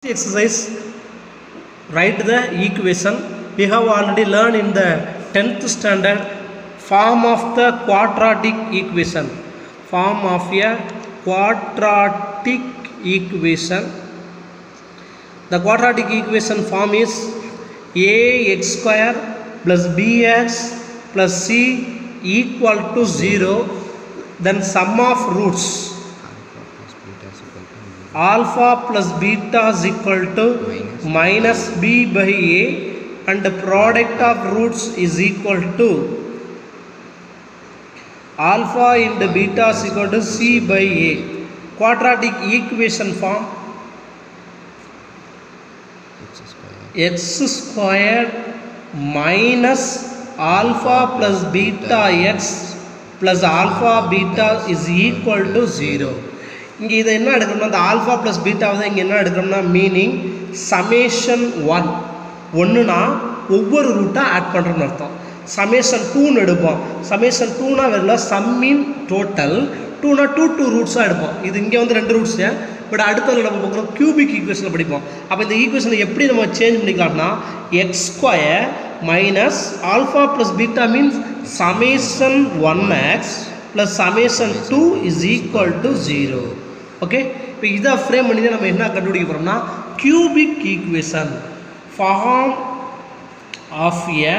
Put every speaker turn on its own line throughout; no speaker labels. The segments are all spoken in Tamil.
exercise write the equation we have already learned in the 10th standard form of the quadratic equation form of a quadratic equation the quadratic equation form is ax square plus bx plus c equal to 0 then sum of roots alpha plus beta is equal to minus b by a and the product of roots is equal to alpha into beta is equal to c by a quadratic equation form x squared minus alpha plus beta x plus alpha beta is equal to 0 இங்கே இதை என்ன எடுக்கணும்னா அந்த ஆல்ஃபா ப்ளஸ் பீட்டாவை தான் இங்கே என்ன எடுக்கணும்னா மீனிங் சமேஷன் ஒன் ஒன்றுனா ஒவ்வொரு ரூட்டாக ஆட் பண்ணுறோம்னு அர்த்தம் சமேஷன் டூன்னு எடுப்போம் சமேஷன் டூனா வரல சம்மின் டோட்டல் டூனா டூ டூ ரூட்ஸாக எடுப்போம் இது இங்கே வந்து ரெண்டு ரூட்ஸ் பட் அடுத்தது நம்ம பார்க்குறோம் கியூபிக் ஈக்குவேஷனில் படிப்போம் அப்போ இந்த ஈக்குவேஷனை எப்படி நம்ம சேஞ்ச் பண்ணிக்கலாம்னா x square minus alpha plus beta means summation one x plus summation two is equal to zero okay இப்போ இதை ஃப்ரேம் பண்ணி தான் நம்ம என்ன கண்டுபிடிக்க போகிறோம்னா cubic equation form of a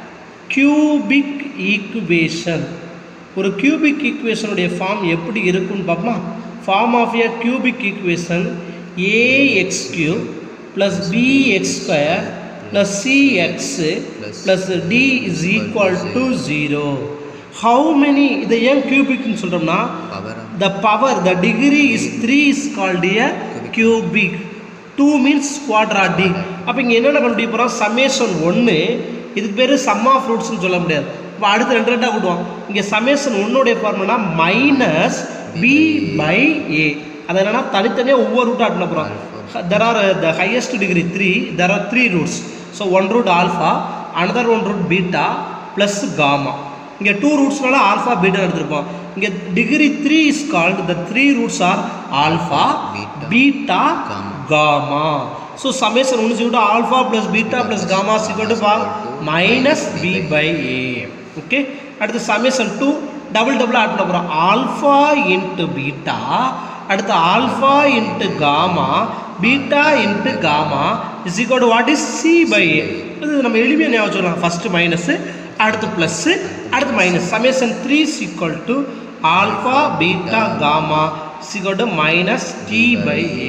cubic equation ஒரு கியூபிக் ஈக்குவேஷனுடைய ஃபார்ம் எப்படி இருக்குன்னு பார்ப்போமா form of a cubic equation a x cube plus b x square plus c x plus d is equal to zero how many இதை ஏன் கியூபிக்னு சொல்கிறோம்னா the power the degree is 3 is called a cubic 2 means quadratic அப்போ இங்கே என்னென்ன கண்டுபிடிக்க போகிறோம் சமேஷன் ஒன்று இதுக்கு பேர் சம் ஆஃப் ரூட்ஸ்னு சொல்ல முடியாது இப்போ அடுத்து ரெண்டு ரெண்டாக விடுவோம் இங்கே சமேஷன் ஒன்னுடைய formula minus B by a அது என்னன்னா தனித்தனியாக ஒவ்வொரு ரூட்டாக பண்ண போகிறோம் there are the highest degree three there are three roots so one root alpha another one root beta plus gamma இங்கே டூ ரூட்ஸ்னால ஆல்ஃபா பீட்டா எடுத்திருப்போம் இங்கே degree three is called the three roots are alpha beta gamma so summation ஒன்று சிக்கிட்டு alpha plus beta plus gamma சிக்கிட்டு பா minus B by a okay அடுத்து summation two double double add பண்ண போகிறோம் ஆல்ஃபா இன்ட்டு பீட்டா அடுத்து alpha into gamma beta into gamma is equal what is c by a இது நம்ம எளிமையாக ஞாபகம் சொல்லலாம் ஃபஸ்ட்டு மைனஸு அடுத்து ப்ளஸ்ஸு அடுத்து minus summation three is equal to alpha beta gamma is equal to minus D by a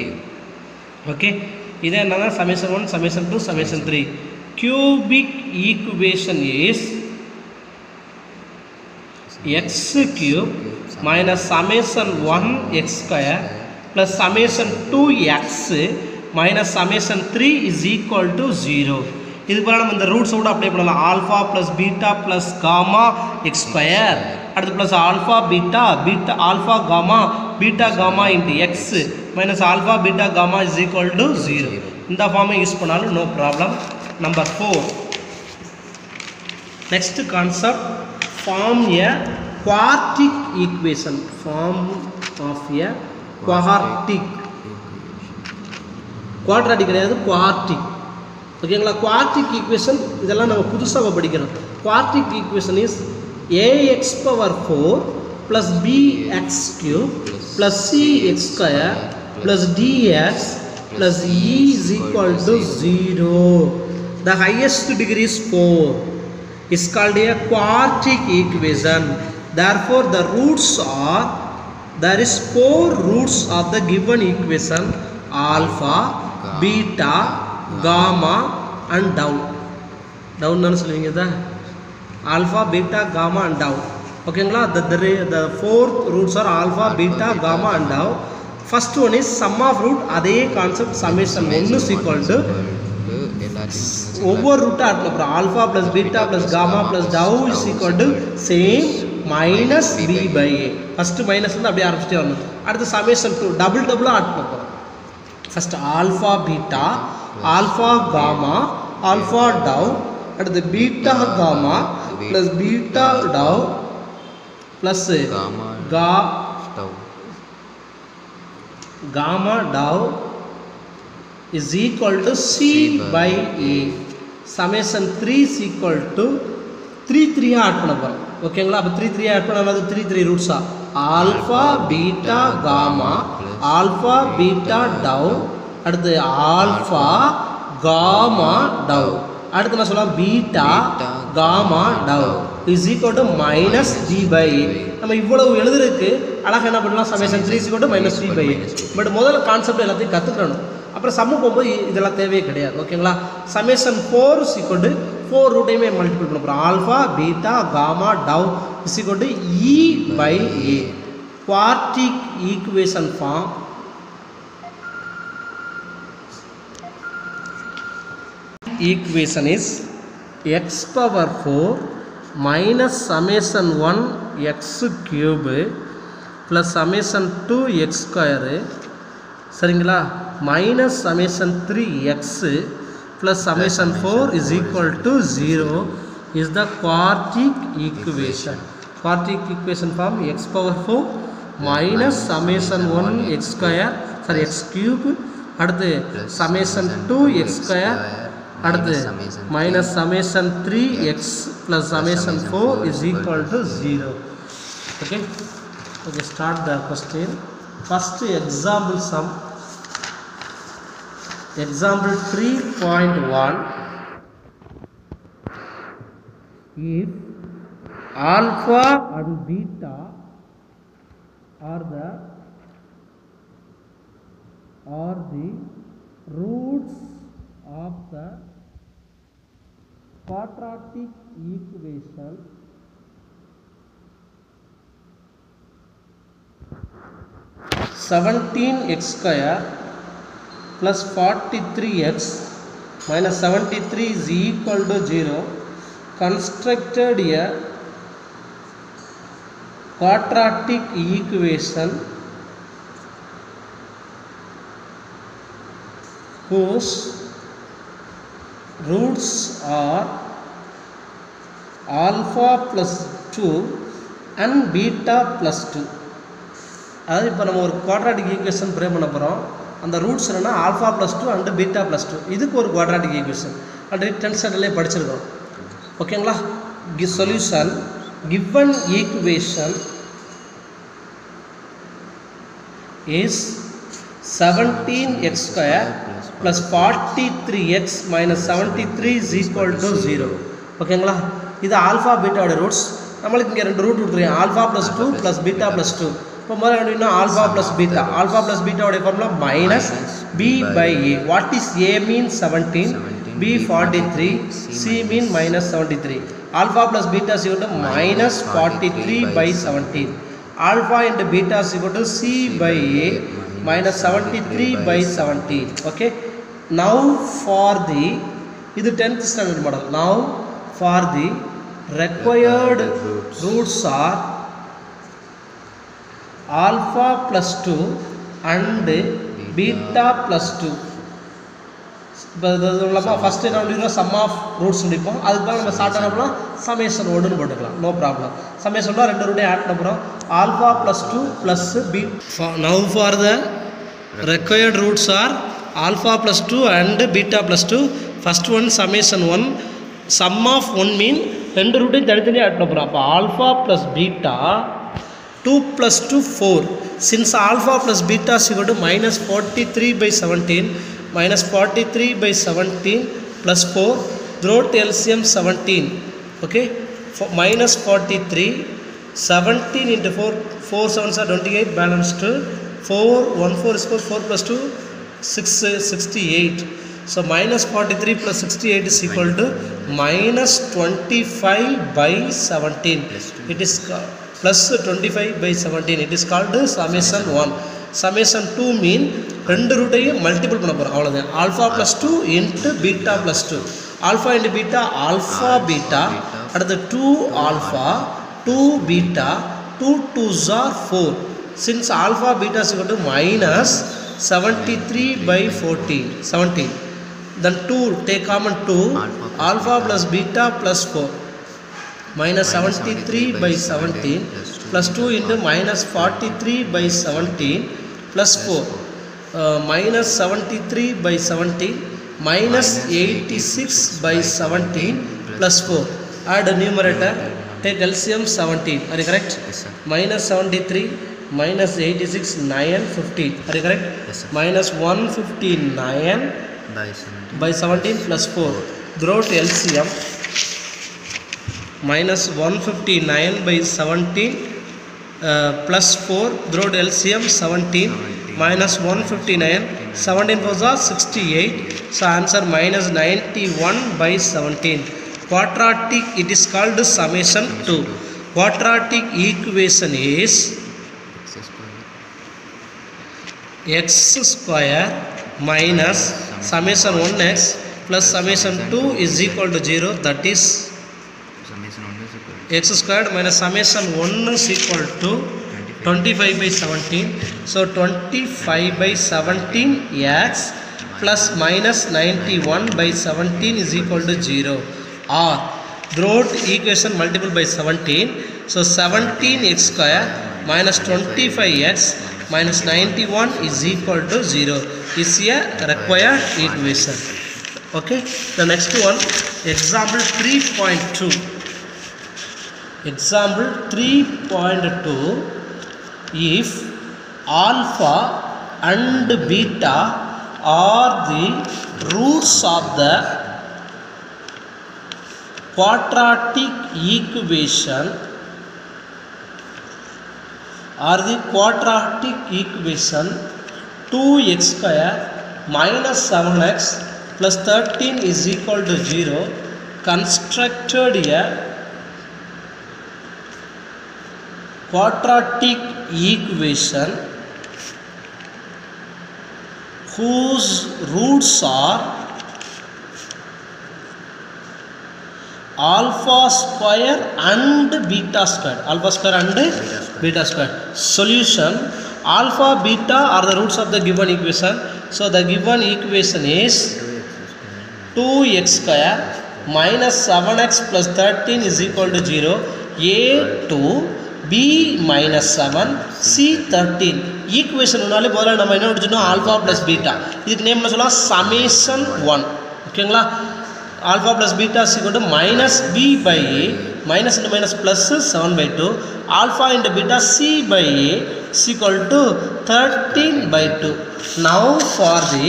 okay இதே என்னன்னா summation one summation two summation three cubic equation is x cube minus summation one x square plus summation two x minus summation three is equal to zero இது போல நம்ம இந்த ரூட்ஸை கூட அப்ளை பண்ணலாம் alpha plus beta plus gamma x square அடுத்து plus alpha beta beta alpha gamma beta gamma into x minus alpha beta gamma is equal to zero இந்த ஃபார்மை யூஸ் பண்ணாலும் no problem number four next concept form a quartic equation form of a quartic quadratic கிடையாது குவார்டிக் ஓகேங்களா குவார்டிக் ஈக்குவேஷன் இதெல்லாம் நம்ம புதுசாக படிக்கிறோம் quartic equation is a x power four plus b x cube plus c x square plus d x plus e is equal to zero the highest degree is four is called a quartic equation therefore the roots are there is four roots of the given equation alpha beta gamma and dow down தானே சொல்லுவீங்க இதை alpha beta gamma and tau ஓகேங்களா the the fourth roots are alpha beta gamma and tau first one is sum of root அதே கான்செப்ட் சமேஷன் ஒன்று சீக்வல் டு ஒவ்வொரு ரூட்டாக ஆட் பண்ணுறோம் alpha plus beta plus gamma plus tau is equal to same minus B by a first minus வந்து அப்படியே ஆரம்பிச்சிட்டே வரணும் அடுத்து சமேஷன் டூ டபுள் டபுளாக ஆட் பண்ண போகிறோம் first alpha beta alpha gamma alpha tau அடுத்து beta gamma plus beta tau plus
Gamma.
கா
tau
gamma dow is equal to c by a summation 3 is equal to 3 3 add பண்ண போகிறோம் ஓகேங்களா அப்போ த்ரீ த்ரீ ஆட் பண்ணால் த்ரீ த்ரீ ரூட்ஸா alpha beta gamma alpha beta tau அடுத்து ஆல்ஃபா காமா டவ் அடுத்து நான் சொல்லலாம் beta gamma tau is equal to minus D by நம்ம இவ்வளவு எழுதுறதுக்கு அழகாக என்ன பண்ணலாம் summation three equal to minus three by but முதல்ல கான்செப்ட் எல்லாத்தையும் கற்றுக்கணும் அப்புறம் சம்மு போகும்போது இதெல்லாம் தேவையே கிடையாது ஓகேங்களா summation four equal to four ரூட்டையுமே மல்டிபிள் பண்ண போகிறோம் alpha beta gamma tau is equal to e by a quartic equation form equation is x power 4 minus summation 1 x cube plus summation 2 x square சரிங்களா minus summation three x plus summation four is equal to zero is the quartic equation quartic equation form x power four minus summation one x square sorry x cube அடுத்து சமேஷன் டூ எக்ஸ் ஸ்கொயர் அடுத்து minus summation three x plus summation four is equal to zero okay okay start the question first example sum example 3.1 if alpha and beta are the are the roots of the quadratic equation seventeen x square plus 43x minus 73 is equal to 0 constructed a quadratic equation whose roots are alpha plus 2 and beta plus 2 அதாவது இப்போ நம்ம ஒரு குவாட்ராட்டிக் ஈக்குவேஷன் ப்ரே பண்ண போகிறோம் அந்த ரூட்ஸ் என்னென்னா alpha plus two and beta plus two இதுக்கு ஒரு குவாட்ராட்டிக் ஈக்குவேஷன் ஆல்ரெடி டென்த் ஸ்டாண்டர்ட்லேயே படிச்சிருக்கோம் ஓகேங்களா கி solution given equation is seventeen x square plus forty three x minus seventy three is equal to zero ஓகேங்களா இது ஆல்ஃபா பீட்டாவோட ரூட்ஸ் நம்மளுக்கு இங்கே ரெண்டு ரூட் கொடுத்துருக்கேன் alpha plus two plus beta plus two இப்போ முதல்ல வேணும்னா alpha plus beta alpha plus பீட்டாவுடைய formula minus B by A what is a mean seventeen b forty three c mean minus seventy three alpha plus beta c to minus forty three by seventeen alpha into beta c to c by A minus seventy three by seventeen okay now for the இது tenth standard model now for the required roots are alpha plus 2 and beta plus 2 இப்போ இது இல்லாமல் ஃபஸ்ட்டு என்ன பண்ணிடுறோம் சம் ஆஃப் ரூட்ஸ் முடிப்போம் அதுக்கு நம்ம ஸ்டார்ட் என்ன பண்ணலாம் சமேஷன் ஒன்றுன்னு போட்டுக்கலாம் நோ ப்ராப்ளம் சமேஷன்னா ரெண்டு ரூட்டையும் ஆட் பண்ண போகிறோம் alpha plus two plus b now for the required roots are alpha plus two and beta plus two first one summation one sum of one mean ரெண்டு ரூட்டையும் தனித்தனியாக ஆட் பண்ண போகிறோம் அப்போ alpha plus beta 2 plus 2 4 since alpha plus beta is equal to minus 43 by 17 minus 43 by 17 plus 4 throughout LCM 17 okay For minus 43 17 into 4 4 sevens are 28 balance to 4 1 4 is 4 4 plus 2 6 68 so minus 43 plus 68 is equal to minus 25 by 17 it is ca- plus 25 by 17 it is called summation 1 summation 2 mean ரெண்டு ரூட்டையும் மல்டிபிள் பண்ண போகிறோம் அவ்வளோதான் alpha plus two into beta plus two alpha into beta alpha beta அடுத்து two alpha two beta two two ஜார் four since alpha beta is equal to minus seventy three by fourteen seventeen then 2 take common 2 alpha plus beta plus 4 minus 73 by 17 plus 2 into minus 43 by 17 plus 4 uh, minus 73 by 17 minus 86 by 17 plus 4 add a numerator take LCM 17 are you correct
Yes, sir.
minus 73 minus 86 9 15 are you correct
Yes, sir.
minus 159
By 17.
by 17 plus 4 throw out LCM minus 159 by 17 uh, plus 4 throw out LCM 17 minus 159 17 was are 68 so answer minus 91 by 17 quadratic it is called summation 2 quadratic equation is
X square.
x square minus summation 1x plus summation 2 is equal to 0 that is
Summation 1 is equal
x squared minus summation 1 is equal to
to 25.
25 by 17 so 25 by 17 x plus minus 91 by 17 is equal to 0 or throughout equation multiple by 17 so 17 x square minus 25x minus 91 is equal to 0 is a required equation okay the next one example 3.2 example 3.2 if alpha and beta are the roots of the quadratic equation are the quadratic equation 2x square minus 7x plus 13 is equal to 0 constructed a quadratic equation whose roots are alpha square and beta square alpha square and beta square solution alpha beta are the roots of the given equation so the given equation is 2x square minus 7x plus 13 is equal to 0 a 2 b minus 7 c 13 ஈக்குவேஷன்னாலே முதல்ல நம்ம என்ன முடிச்சிடணும் ஆல்ஃபா ப்ளஸ் பீட்டா இதுக்கு நேம் என்ன சொல்லலாம் சமேஷன் ஒன் ஓகேங்களா alpha plus beta is equal to minus B by A minus into minus plus seven by two alpha into beta c by a is equal to thirteen by two now for the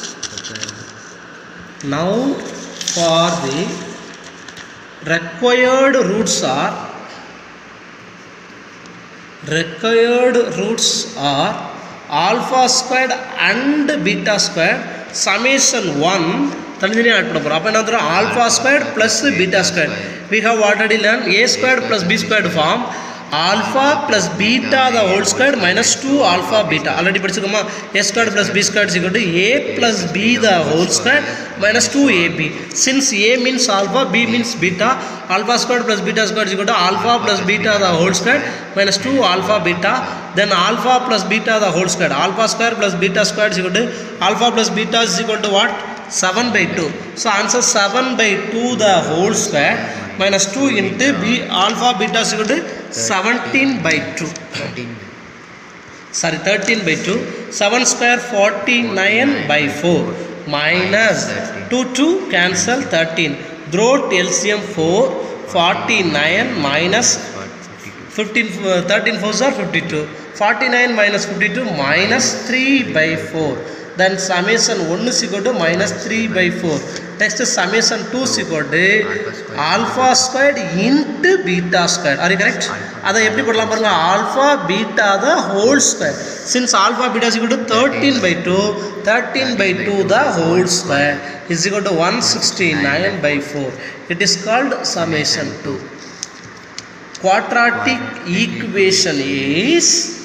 now for the required roots are required roots are alpha squared and beta squared summation 1 தனித்தனியாக ஆட் பண்ண போகிறோம் அப்போ என்ன வந்துடும் alpha squared plus beta squared we have already learn a squared plus b squared form alpha plus beta the whole squared minus two alpha beta already படிச்சுக்கோமா a squared plus b squared equal to a plus b the whole squared minus 2ab since a means alpha b means beta alpha squared plus beta squared is equal to alpha plus beta the whole squared minus 2 alpha beta then alpha plus beta the whole squared alpha square plus beta squared is equal to alpha plus beta is equal to what 7 by 2 so answer 7 by 2 the whole square minus 2 into b alpha beta is equal to 17 by 2
13
sorry 13 by 2 7 square 49 by 4 minus 2 2 cancel 13 throw out LCM 4 49 minus 15 uh, 13 fours are 52 49 minus 52 minus 3 by 4 then summation 1 is equal to minus 3 by 4 next summation 2 is equal to alpha squared into beta squared are you correct அதை எப்படி போடலாம் பாருங்க alpha beta the whole square since alpha beta is equal to thirteen by two thirteen by two the whole square is equal to one sixty nine by four it is called summation two quadratic equation is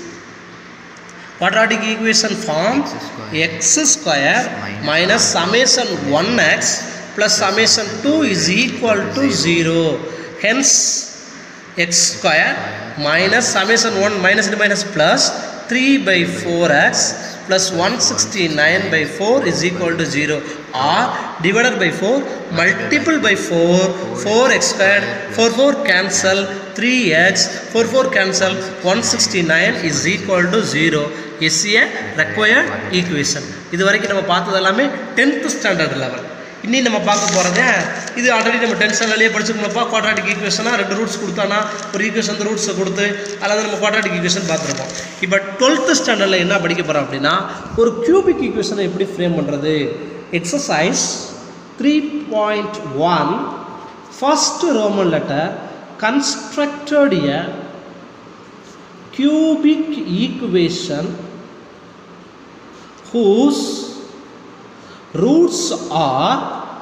quadratic equation form x square minus summation 1x plus summation 2 is equal to 0 hence x square minus summation 1 minus into minus plus 3 by 4x plus 169 by 4 is equal to 0 or divided by 4 multiple by 4 4x squared 4 4 cancel 3x 4 4 cancel 169 is equal to 0 is a required equation இது வரைக்கும் நம்ம பார்த்தது எல்லாமே டென்த்து ஸ்டாண்டர்ட் லெவல் இன்னி நம்ம பார்க்க போகிறது இது ஆல்ரெடி நம்ம டென்த் ஸ்டாண்டர்ட்லேயே படிச்சுக்கணும்ப்பா குவாட்ராட்டிக் ஈக்குவேஷனாக ரெண்டு ரூட்ஸ் கொடுத்தானா ஒரு ஈக்குவேஷன் அந்த ரூட்ஸை கொடுத்து அல்லது நம்ம குவாட்ராட்டிக் ஈக்குவேஷன் பார்த்துருப்போம் இப்போ டுவெல்த்து ஸ்டாண்டர்டில் என்ன படிக்க போகிறோம் அப்படின்னா ஒரு கியூபிக் ஈக்குவேஷனை எப்படி ஃப்ரேம் பண்ணுறது exercise three point one first roman letter constructed a cubic equation whose roots are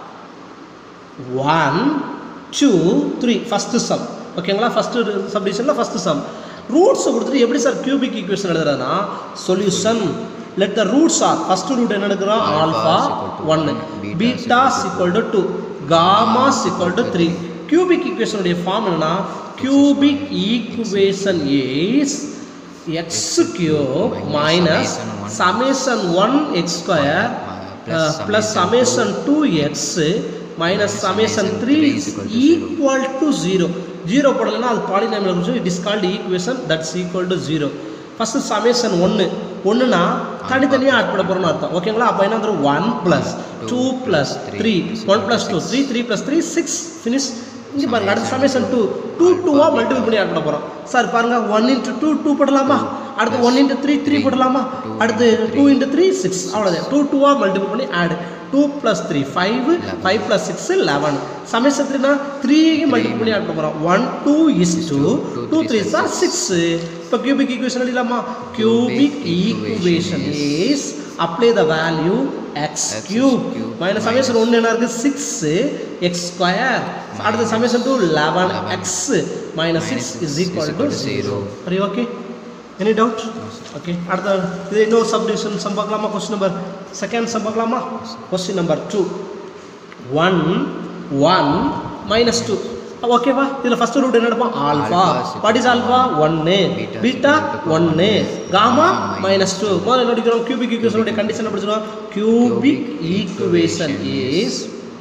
1 2 3 first sum ஓகேங்களா ஃபஸ்ட்டு சப்டிஷனில் ஃபஸ்ட்டு சம் ரூட்ஸை கொடுத்துட்டு எப்படி சார் கியூபிக் ஈக்குவேஷன் எழுதுறதுனா solution let the roots are first root என்ன எடுக்கிறோம் ஆல்ஃபா ஒன்று beta is equal to two gamma is equal to three cubic ஈக்குவேஷனுடைய ஃபார்ம் என்னன்னா cubic equation is x cube minus summation one x square plus summation two x minus summation three equal to zero zero போடலைன்னா அது பாலினாமியல் குறிச்சு it is called equation that's equal to zero first summation ஒன்று ஒன்றுனா தனித்தனியாக ஆட் பண்ண போகிறோம்னு அர்த்தம் ஓகேங்களா அப்போ என்ன வந்துடும் one plus two plus three one plus two three three plus three six finish இங்கே பாருங்க அடுத்த சமேஷன் டூ டூ டூவாக மல்டிபிள் பண்ணி ஆட் பண்ண போகிறோம் சார் பாருங்க ஒன் இன்ட்டு டூ டூ போடலாமா அடுத்து ஒன் இன்ட்டு த்ரீ த்ரீ போடலாமா அடுத்து டூ இன்ட்டு த்ரீ சிக்ஸ் அவ்வளோதான் டூ டூவாக மல்டிபிள் பண்ணி add two plus three five five plus six eleven summation த்ரீனா த்ரீயும் மல்டிபிள் பண்ணி ஆட் பண்ண போகிறோம் one two is two two three are six இப்போ கியூபிக் ஈக்குவேஷன் எழுதலாமா cubic equation is apply the value x cube minus summation ஒன்று என்ன இருக்குது சிக்ஸு எக்ஸ் ஸ்கொயர் அடுத்த summation two eleven x minus six is equal to zero சரி ஓகே எனி டவுட் ஓகே அடுத்த இது இன்னொரு சப்டிவிஷன் சம் பார்க்கலாமா கொஸ்டின் நம்பர் செகண்ட் சம் பார்க்கலாமா question number two one one minus two ஓகேவா இதில் ஃபஸ்ட் ரூட் என்ன எடுப்போம் ஆல்ஃபா வாட் இஸ் ஆல்ஃபா ஒன்று பீட்டா ஒன்று காமா மைனஸ் டூ முதல்ல என்ன படிக்கிறோம் கியூபிக் ஈக்குவேஷனுடைய கண்டிஷன் படிச்சிடும் cubic equation is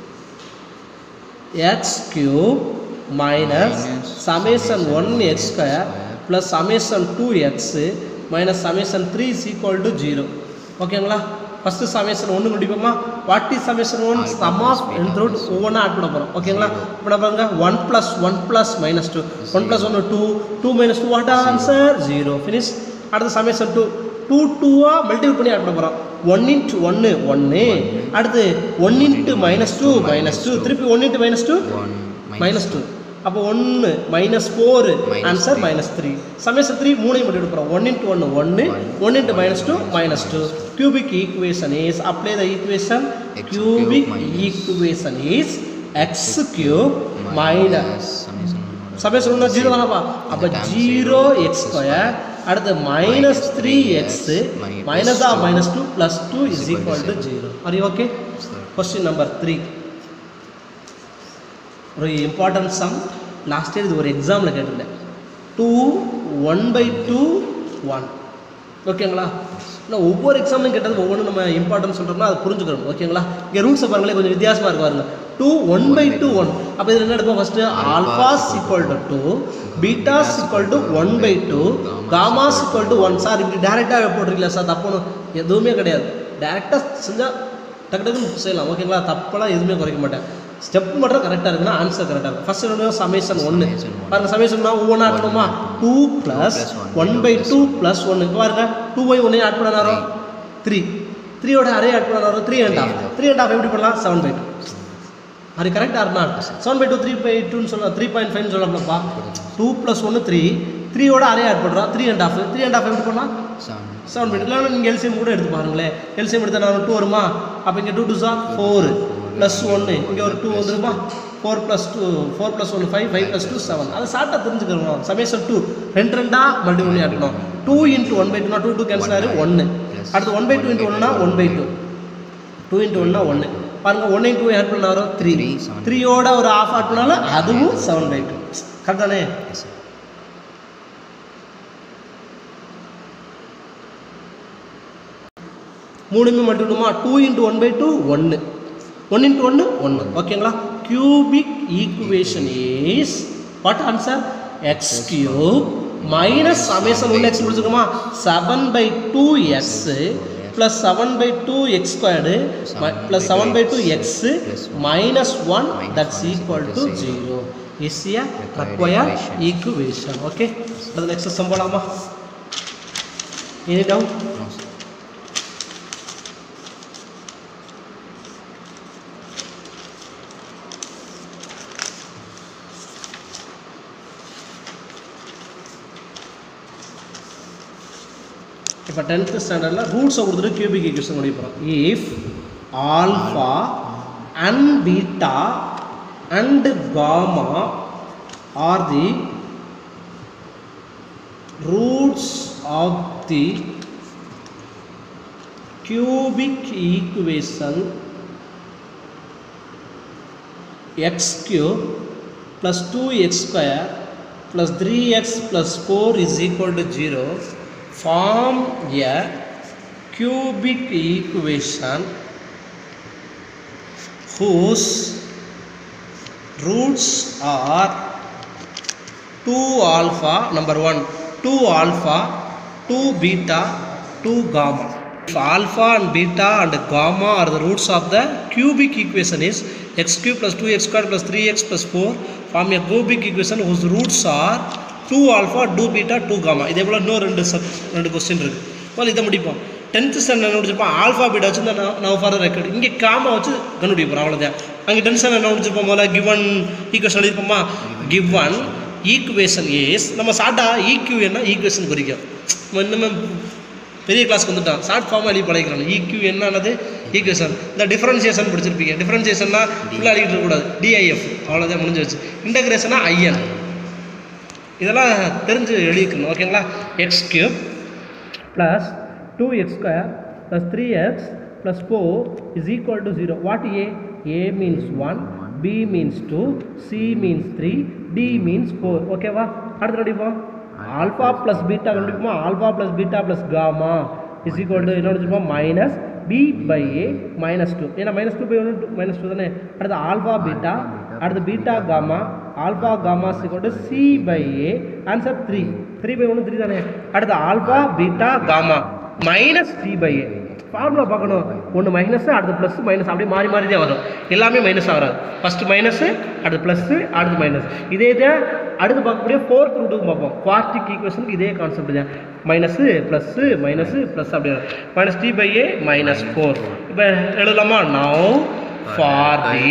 x cube minus summation one x square plus summation two x minus summation three is equal to zero ஓகேங்களா ஃபஸ்ட்டு சமேஷன் ஒன்று முடிப்போமா what is summation one sum of root ஒவ்வொன்றா ஆட் பண்ண போகிறோம் ஓகேங்களா இப்போ நம்ம பாருங்க one plus one plus minus two one plus ஒன்று two two minus two what answer zero finish அடுத்து சமேஷன் டூ டூ டூவாக மல்டிபிள் பண்ணி ஆட் பண்ண போகிறோம் ஒன் இன்ட்டு ஒன்று ஒன்று அடுத்து one into minus two minus two திருப்பி one into minus two minus two அப்போ ஒன்று minus four answer minus three summation three மூணையும் மட்டும் எடுக்கிறோம் ஒன் இன்ட்டு ஒன்று ஒன்று one into minus two minus two cubic equation is apply the equation cubic equation is x cube minus summation ஒன்று ஜீரோ தானப்பா அப்போ ஜீரோ எக்ஸ் ஸ்கொயர் அடுத்து minus three x minus ah minus two plus two is equal to zero அது ஓகே கொஸ்டின் நம்பர் த்ரீ ஒரு இம்பார்ட்டன்ட் சம் லாஸ்ட் இயர் இது ஒரு எக்ஸாமில் கேட்டிருந்தேன் two one by two one ஓகேங்களா இல்லை ஒவ்வொரு எக்ஸாம்லையும் கேட்டது ஒவ்வொன்றும் நம்ம இம்பார்ட்டன்ஸ் சொல்கிறோம்னா அதை புரிஞ்சுக்கணும் ஓகேங்களா இங்கே ரூல்ஸை பாருங்களேன் கொஞ்சம் வித்தியாசமாக இருக்கு பாருங்க two one by two one அப்போ இதில் என்ன எடுப்போம் first alpha's equal to two beta's equal to one by two gamma's equal to one sir இப்படி டேரெக்டாக போட்டிருக்கீங்களா சார் தப்புன்னு எதுவுமே கிடையாது டேரெக்டாக செஞ்சால் டக்கு டக்குன்னு செய்யலாம் ஓகேங்களா தப்பெல்லாம் எதுவுமே குறைக்க மாட்டேன் ஸ்டெப் மட்டும் கரெக்டாக இருக்குன்னா ஆன்சர் கரெக்டாக இருக்கும் ஃபர்ஸ்ட் என்ன சமேஷன் ஒன்று பாருங்க சமேஷன் ஒவ்வொன்றா ஆட் பண்ணுமா two plus one by two plus ஒன்று பாருங்க டூ பை ஒன்னே ஆட் பண்ணாரோ த்ரீ த்ரீயோட அரே ஆட் பண்ணாரோ three and half three and half எப்படி பண்ணலாம் செவன் பை டூ அது கரெக்டாக இருந்தா seven by two three by டூன்னு சொல்ல த்ரீ பாயிண்ட் ஃபைவ்னு சொல்லலாம்ப்பா டூ ப்ளஸ் ஒன்று த்ரீ த்ரீயோட அரே ஆட் பண்ணுறோம் three and half three and half எப்படி பண்ணலாம் செவன் பை டூ இல்லைன்னா நீங்கள் எல்சிஎம் கூட எடுத்து பாருங்களேன் எல்சிஎம் எடுத்தால் நான் டூ வருமா அப்போ இங்கே two two are four plus ஒன்று இங்கே ஒரு டூ வந்துருமா four plus two four plus one five five plus two seven அதை ஷார்ட்டாக தெரிஞ்சுக்கணும் சமேஷன் டூ ரெண்டு ரெண்டாக மல்டி பண்ணி ஆட்டணும் டூ இன்ட்டு ஒன் பை டூனா டூ டூ கேன்சல் ஆகிரு ஒன்று அடுத்து ஒன் பை டூ இன்ட்டு ஒன்றுனா one by two two into ஒன்னா ஒன்று பாருங்க ஒன் இன்ட்டு டூ ஆட் பண்ணாரோ த்ரீ த்ரீயோட ஒரு ஆஃப் ஆட் பண்ணாலும் அதுவும் செவன் பை டூ கரெக்ட் தானே மூணுமே மட்டுமா two into one by two ஒன்று ஒன் இன்ட்டு ஒன்று ஒன்று ஓகேங்களா cubic equation is what answer x cube minus summation ஒன்று எக்ஸ் முடிச்சிருக்கோமா seven by two x plus seven by two x squared plus seven by two x minus one that's equal to zero is a required equation okay அது நெக்ஸ்ட் சம் போலாமா எனி டவுட்
No, sir.
இப்போ டென்த்து ஸ்டாண்டர்டில் ரூட்ஸை கொடுத்துட்டு கியூபிக் ஈக்குவேஷன் முடிய போகிறோம் if alpha and beta and gamma are the roots of the cubic equation x cube plus 2x square plus 3x plus 4 is equal to 0 form a cubic equation whose roots are 2 alpha number 1 2 alpha 2 beta 2 gamma if alpha and beta and gamma are the roots of the cubic equation is x cube plus 2x squared plus 3x plus 4 form a cubic equation whose roots are 2 alpha 2 beta 2 gamma இதே போல் இன்னும் ரெண்டு சப் ரெண்டு கொஸ்டின் இருக்குது முதல்ல இதை முடிப்போம் டென்த்து ஸ்டாண்டர்ட் முடிச்சிருப்போம் ஆல்ஃபா பீட்டா வச்சு இந்த நவ ஃபார் ரெக்கார்டு இங்கே காமா வச்சு கண்டுபிடிக்க போகிறோம் அவ்வளோதான் அங்கே டென்த் ஸ்டாண்டர்ட் என்ன முடிச்சிருப்போம் முதல்ல கிவன் ஈக்குவேஷன் எழுதிப்போமா கிவன் ஈக்குவேஷன் இஸ் நம்ம சாட்டா ஈக்யூ என்ன ஈக்குவேஷன் குறிக்கும் நம்ம இன்னுமே பெரிய கிளாஸ்க்கு வந்துட்டான் ஷார்ட் ஃபார்ம் எழுதி பழகிக்கிறான் ஈக்யூ என்னது ஈக்குவேஷன் இந்த டிஃபரன்சியேஷன் படிச்சிருப்பீங்க டிஃபரன்சியேஷன்னா ஃபுல்லாக அடிக்கிட்டு இருக்கக்கூடாது டிஐஎஃப் அவ்வளோதான் முடிஞ்சு வச்சு இன்டகிரேஷனா ஐஎன் இதெல்லாம் தெரிஞ்சு எழுதிக்கணும் ஓகேங்களா x cube plus two x square plus three x plus four is equal to zero what a a means one b means two c means three d means four ஓகேவா அடுத்து நடிப்போம் ஆல்ஃபா ப்ளஸ் பீட்டா கண்டுபிடிப்போமா alpha plus beta plus gamma is equal to என்ன வச்சுருப்போம் minus B by A minus two ஏன்னா மைனஸ் டூ பை ஒன்று டூ மைனஸ் டூ தானே அடுத்து ஆல்ஃபா பீட்டா அடுத்து beta gamma alpha gamma equal to c by A answer three three by ஒன்று த்ரீ தானே அடுத்து alpha beta gamma minus c by a formula பார்க்கணும் ஒன்று மைனஸ் அடுத்து ப்ளஸ் மைனஸ் அப்படியே மாறி மாறி தான் வரும் எல்லாமே மைனஸ் ஆகாது ஃபஸ்ட்டு மைனஸு அடுத்து ப்ளஸ்ஸு அடுத்து மைனஸ் இதே தான் அடுத்து பார்க்கக்கூடிய ஃபோர்த் ரூட்டுக்கு பார்ப்போம் குவார்டிக் ஈக்குவேஷனுக்கு இதே கான்செப்ட் தான் மைனஸு ப்ளஸ்ஸு மைனஸு ப்ளஸ் அப்படி minus D by A minus four இப்போ எழுதலாமா now for the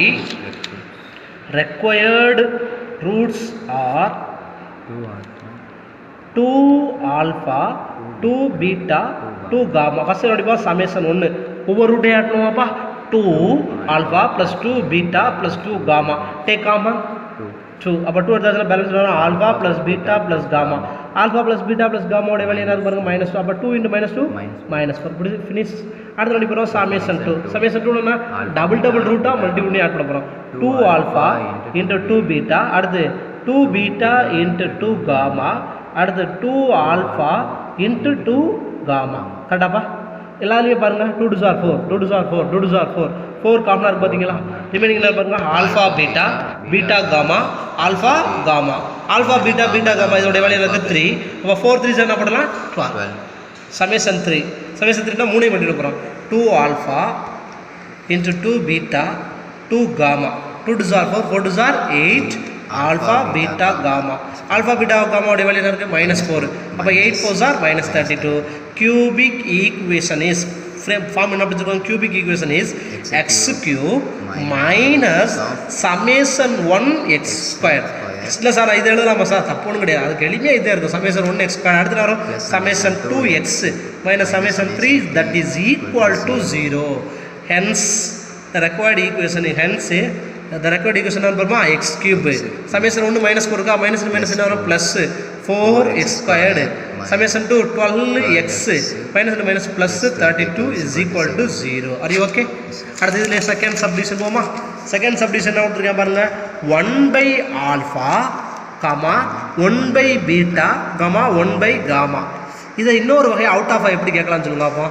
required roots are
Two alpha.
Two alpha two beta two gamma first நடிப்பா சமேஷன் ஒன்று ஒவ்வொரு ரூட்டே ஆட்டணுமாப்பா two alpha plus two beta plus two gamma take common
Two.
Two அப்போ டூ எடுத்தாச்சுன்னா பேலன்ஸ் வரும் alpha plus beta plus gamma alpha plus beta plus காமாவோட வேலையை என்ன பாருங்க மைனஸ் டூ அப்போ two into minus two
Minus.
Minus four இப்படி ஃபினிஷ் அடுத்து நடிப்போம் சமேஷன் டூ சமேஷன் டூனா டபுள் டபுள் ரூட்டாக மல்டி பண்ணி ஆட் பண்ண போகிறோம் two alpha into two beta அடுத்து two beta into two gamma அடுத்து two alpha into two gamma கரெக்டாப்பா எல்லாத்துலேயும் பாருங்க two two are four two two are four two two are four four காமனாக இருக்கு பார்த்தீங்களா ரிமைனிங் பாருங்க alpha beta beta gamma alpha gamma alpha beta beta gamma இதோட வேலையில் இருக்குது த்ரீ அப்போ ஃபோர் த்ரீ சார் என்ன பண்ணலாம் twelve
Twelve.
Summation three summation த்ரீனா மூணையும் பண்ணிட்டு போகிறோம் two alpha into two beta two gamma two two are four four two are eight alpha beta gamma alpha beta காமாவுடைய வேலையில் இருக்குது மைனஸ் ஃபோர் அப்போ eight four are minus thirty two cubic equation is form என்ன படிச்சிருக்கோம் cubic equation is x cube minus summation one x square இல்லை சார் இது எழுதலாமா சார் தப்பு ஒன்றும் கிடையாது அதுக்கு எளிமையாக இதே இருக்கும் சமேசன் ஒன் எக்ஸ் ஸ்கொயர் அடுத்து வரும் summation two x minus summation three that is equal to zero hence the required equation hence the required equation என்ன பாருமா எக்ஸ் கியூப் சமேசன் ஒன்று மைனஸ் ஃபோர் இருக்கா மைனஸ் மைனஸ் என்ன வரும் plus four x squared summation two twelve x minus minus plus thirty two is equal to zero அரி ஓகே அடுத்து இதில் செகண்ட் சப்டிஷன் போமா செகண்ட் சப்டிஷன் என்ன கொடுத்துருக்கேன் பாருங்க one by alpha comma one by beta comma one by gamma இதை இன்னொரு வகை அவுட் ஆஃப் எப்படி கேட்கலாம்னு சொல்லுங்க அப்போ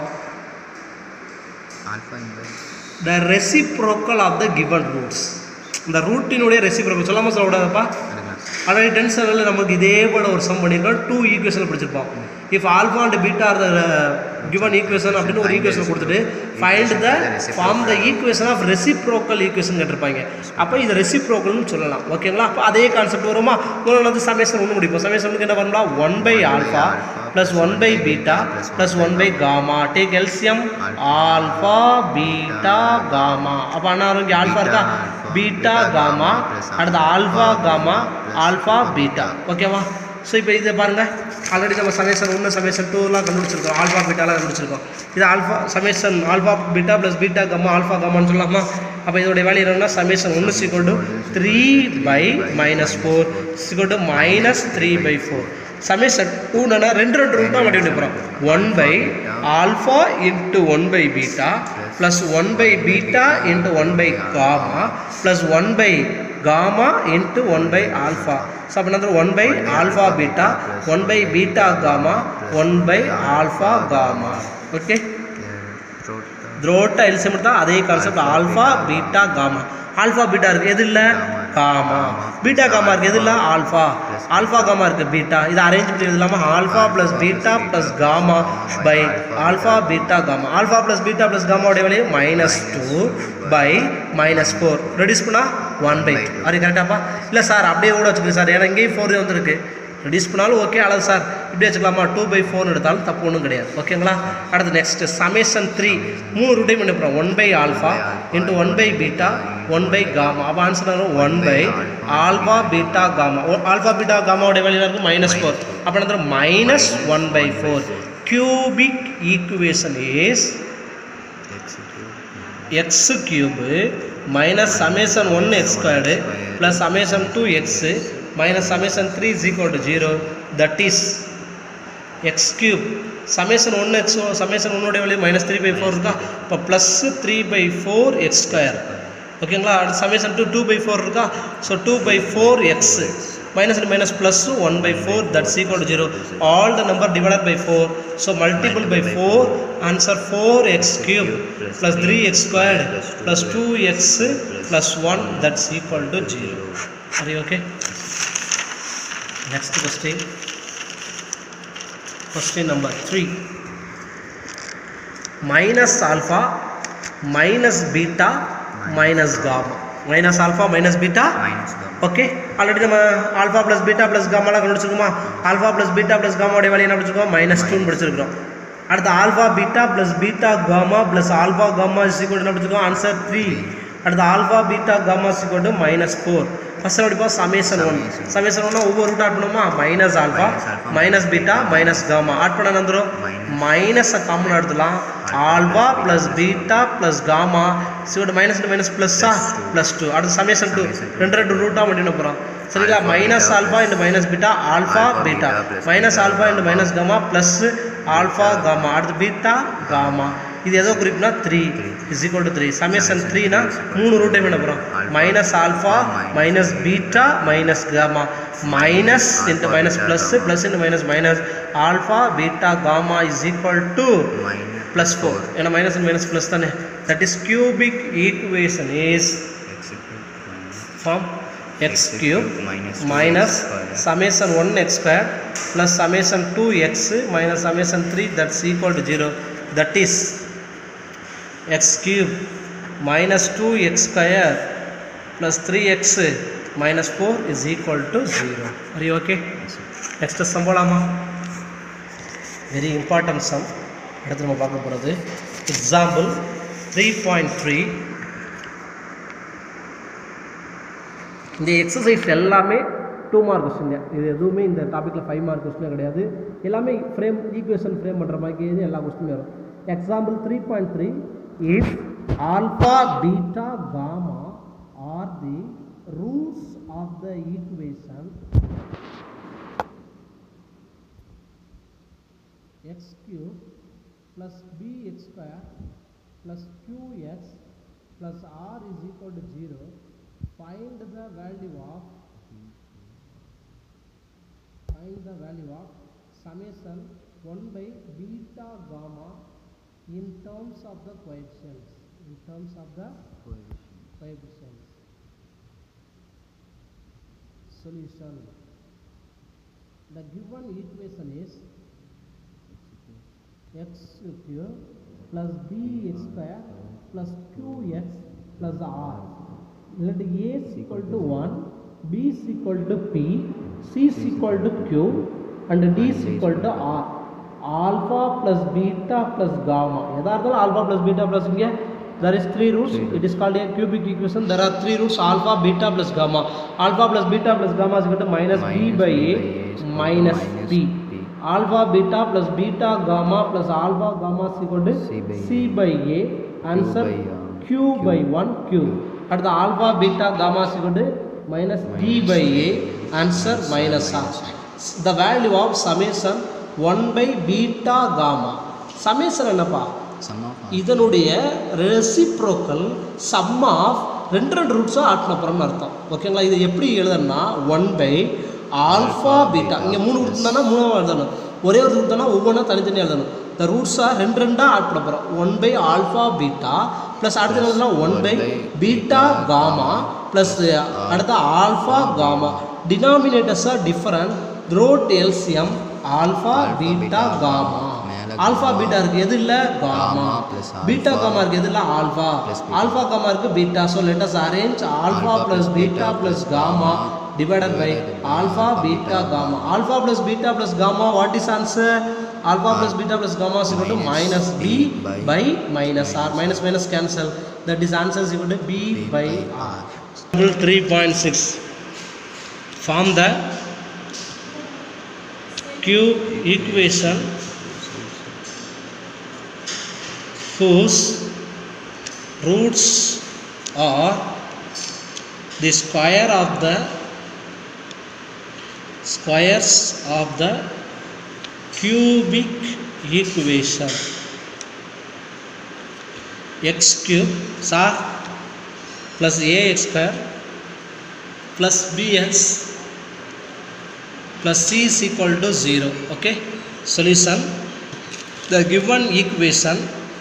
Alpha inverse.
The reciprocal of the given roots இந்த ரூட்டினுடைய ரெசிப்ரோக்கல் சொல்லாமல் சொல்லக்கூடாதுப்பா
எடுக்கலாம்.
ஆல்ரெடி டென்த் ஸ்டாண்டர்டில் நமக்கு இதே போல ஒரு சம் பண்ணியிருக்கோம் டூ ஈக்குவேஷன் படிச்சிருப்போம் if alpha and beta are the given equation அப்படின்னு ஒரு ஈக்குவேஷன் கொடுத்துட்டு find the form the equation of reciprocal equation கேட்டிருப்பாங்க அப்போ இது ரெசிப்ரோக்கல்னு சொல்லலாம் ஓகேங்களா அப்போ அதே கான்செப்ட் வருமா முதல்ல வந்து சமேஷன் ஒன்று முடிப்போம் சமேஷனுக்கு என்ன பண்ணலாம் one by alpha plus one by beta plus one by gamma take LCM alpha beta gamma அப்போ அண்ணா இங்கே ஆல்ஃபா இருக்கா பீட்டா காமா அடுத்து ஆல்ஃபா காமா ஆல்ஃபா பீட்டா ஓகேவா ஸோ இப்போ இதை பாருங்கள் ஆல்ரெடி நம்ம சமேஷன் ஒன்று சமேஷன் டூலாம் கண்டுபிடிச்சிருக்கோம் ஆல்ஃபா பீட்டாலாம் கண்டுபிடிச்சிருக்கோம் இது alpha summation alpha beta plus beta gamma alpha கம்மான்னு சொல்லலாமா அப்போ இதோடைய வேல்யூ என்னன்னா சமேஷன் ஒன்று sequel to three by minus four is equal to minus three by four summation டூனா ரெண்டு ரெண்டு ரூட்டாக மாட்டி விட்டு போகிறோம் one by alpha into one by beta plus one by beta into one by gamma plus one by gamma into one by alpha so அப்படின்னா one by alpha beta one by beta gamma one by alpha gamma okay த்ரோட்டா எல்சியம் எடுத்தா அதே concept alpha beta gamma alpha beta இருக்கு எது இல்லை காமா பீட்டா காமா இருக்கு எது இல்லை ஆல்ஃபா ஆல்ஃபா காமா இருக்கு பீட்டா இதை அரேஞ்ச் பண்ணி இல்லாமல் alpha plus beta plus gamma by alpha beta gamma alpha plus beta plus காமாவுடைய value minus two by minus four reduce பண்ணால் ஒன் பை டூ அது கரெக்டாப்பா இல்லை சார் அப்படியே கூட வச்சுக்கோங்க சார் ஏன்னா இங்கேயும் ஃபோர் வந்துருக்கு ரெடியூஸ் பண்ணாலும் ஓகே அல்லது சார் இப்படி வச்சுக்கலாமா டூ பை ஃபோர் எடுத்தாலும் தப்பு ஒன்றும் கிடையாது ஓகேங்களா அடுத்து நெக்ஸ்ட் சமேஷன் த்ரீ மூணு ரூட்டையும் பண்ணி போகிறோம் one by alpha into one by beta one by gamma அப்போ ஆன்சர் வரும் one by alpha beta gamma alpha beta காமாவோட வேல்யூ இருக்கும் மைனஸ் ஃபோர் அப்போ என்ன minus one by four cubic equation is x cube minus summation one x squared plus summation two x minus summation three is equal to zero that is x cube summation ஒன்று எக்ஸ் சமேஷன் ஒன்னுடைய value minus three by four இருக்கா இப்போ plus three by four x square ஓகேங்களா அடுத்து summation two two by four இருக்கா so two by four x minus and minus plus 1 by 4 that's equal to 0 all the number divided by 4 so multiple by 4 answer 4x cube plus 3x squared plus 2x plus 1 that's equal to 0 are you okay next question question number 3 minus alpha minus beta minus gamma minus alpha minus beta
minus தான்
ஓகே ஆல்ரெடி நம்ம ஆல்ஃபா ப்ளஸ் பீட்டா ப்ளஸ் காமாலாம் கண்டுபிடிச்சிருக்கோமா ஆல்ஃபா ப்ளஸ் பீட்டா ப்ளஸ் காமாவுடைய வேலையை என்ன படிச்சிருக்கோம் மைனஸ் டூன்னு படிச்சிருக்கிறோம் அடுத்து alpha beta plus beta gamma plus alpha gamma is equal என்ன படிச்சிருக்கோம் ஆன்சர் த்ரீ அடுத்து alpha beta gamma is equal to minus four first படிப்போம் சமேஷன் ஒன் சமேஷன் ஒன்னா ஒவ்வொரு ரூட் ஆட் பண்ணுமா minus alpha minus beta minus gamma add பண்ண வந்துடும் மைனஸை காமன் எடுத்துலாம் alpha plus beta plus gamma சிவோட மைனஸ் மைனஸ் ப்ளஸ்ஸா ப்ளஸ் டூ அடுத்து சமேஷன் டூ ரெண்டு ரெண்டு ரூட்டாக மட்டும் போகிறோம் சரிங்களா minus alpha into minus beta alpha beta minus alpha into minus gamma plus alpha gamma அடுத்து பீட்டா காமா இது எதோ குறிப்புனா three is equal to three summation த்ரீனா மூணு ரூட்டை பண்ண போகிறோம் minus alpha minus beta minus gamma minus into minus plus plus into minus minus alpha beta gamma is equal to
minus
plus 4 ஏன்னா மைனஸ் அண்ட் மைனஸ் ப்ளஸ் தானே that is cubic equation is
x minus
form x cube
minus
minus
2x square.
summation 1 x square plus summation 2 x minus summation 3 that's equal to 0 that is x cube minus 2 x square plus 3 x minus 4 is equal to 0 are you okay next sum போலாமா வெரி இம்பார்ட்டன்ட் சம் அடுத்து நம்ம பார்க்க போகிறது எக்ஸாம்பிள் த்ரீ பாயிண்ட் த்ரீ இந்த எக்ஸசைஸ் எல்லாமே டூ மார்க் கொஸ்டின் இது எதுவுமே இந்த டாப்பிக்கில் ஃபைவ் மார்க் கொஸ்டினே கிடையாது எல்லாமே ஃப்ரேம் ஈக்குவேஷன் ஃப்ரேம் பண்ணுற மாதிரி இது எல்லா கொஸ்டினும் வரும் example three point three if alpha beta gamma are the roots of the equation x cube plus bx square plus qx plus r is equal to 0 find the value of find the value of summation 1 by beta gamma in terms of the coefficients in terms of the coefficients solution the given equation is x cube plus bx square plus 2x plus r let a is equal to 1 b is equal to p c is equal to q and d is equal to r alpha plus beta plus gamma எதா இருந்தாலும் alpha plus beta plus இங்க there is three roots it is called a cubic equation there are three roots alpha beta plus gamma alpha plus beta plus gamma is equal to minus b by a minus b alpha beta plus beta gamma plus alpha gamma is equal to
C by
c by a answer
by, uh,
q by 1 q at the alpha beta gamma is equal to minus d by a answer minus r the value of summation 1 by beta gamma summation என்னப்பா
Sum of r.
இதனுடைய ரெசிப்ரோக்கல் சம் ஆஃப் ரெண்டு ரெண்டு ரூட்ஸாக ஆட்டின அப்புறம்னு அர்த்தம் ஓகேங்களா இது எப்படி எழுதணும்னா ஒன் பை ஆல்ஃபா பீட்டா இங்கே மூணு ரூட் தானே மூணாவது எழுதணும் ஒரே ஒரு ரூட் தானே ஒவ்வொன்றா தனித்தனியாக எழுதணும் இந்த ரூட்ஸாக ரெண்டு ரெண்டாக ஆட் பண்ண போகிறோம் one by alpha beta plus அடுத்து எழுதுனா one by beta gamma plus அடுத்த ஆல்ஃபா காமா டினாமினேட்டர்ஸாக டிஃபரண்ட் ரோட் எல்சியம் ஆல்ஃபா பீட்டா காமா
மேல
ஆல்ஃபா பீட்டா இருக்கு எது இல்ல gamma
Gamma plus alpha.
Beta gamma இருக்கு எது இல்ல alpha
Plus beta.
Alpha gamma இருக்கு beta so let us arrange alpha
Alpha
plus
plus
beta
beta
plus
plus
gamma
gamma
divided by
divided by
alpha
alpha,
beta
beta,
gamma alpha plus beta plus gamma what is answer alpha plus beta plus gamma is equal to minus
Minus
b
b
by,
by
minus r minus minus cancel that is answer is equal to b,
B
by,
by
r
R.
Example 3.6 form the cube equation whose roots are the square of the squares of the cubic equation x cube sir plus ax square plus bx plus c is equal to 0 okay solution the given equation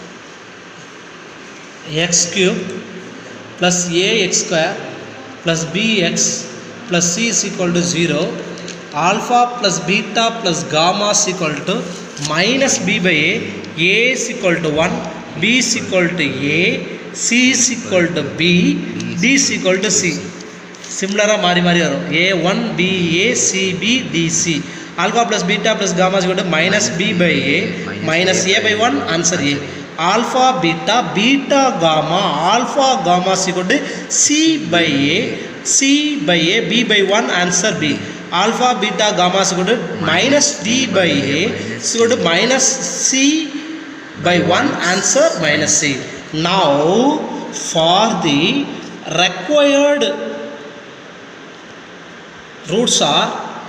x cube plus ax square plus bx plus c is equal to 0 alpha plus beta plus gamma is equal to minus b by a a is equal to 1 b is equal to a c is equal to b d is equal to c சிமிலராக மாறி மாறி வரும் A one B A C B DC alpha plus beta plus gamma கொண்டு minus B by A minus A by one answer A alpha beta beta gamma alpha gamma C கொண்டு C by A C by A B by one answer B alpha beta gamma C கொண்டு minus D by A C கொண்டு minus C by 1 answer minus c now for the required roots are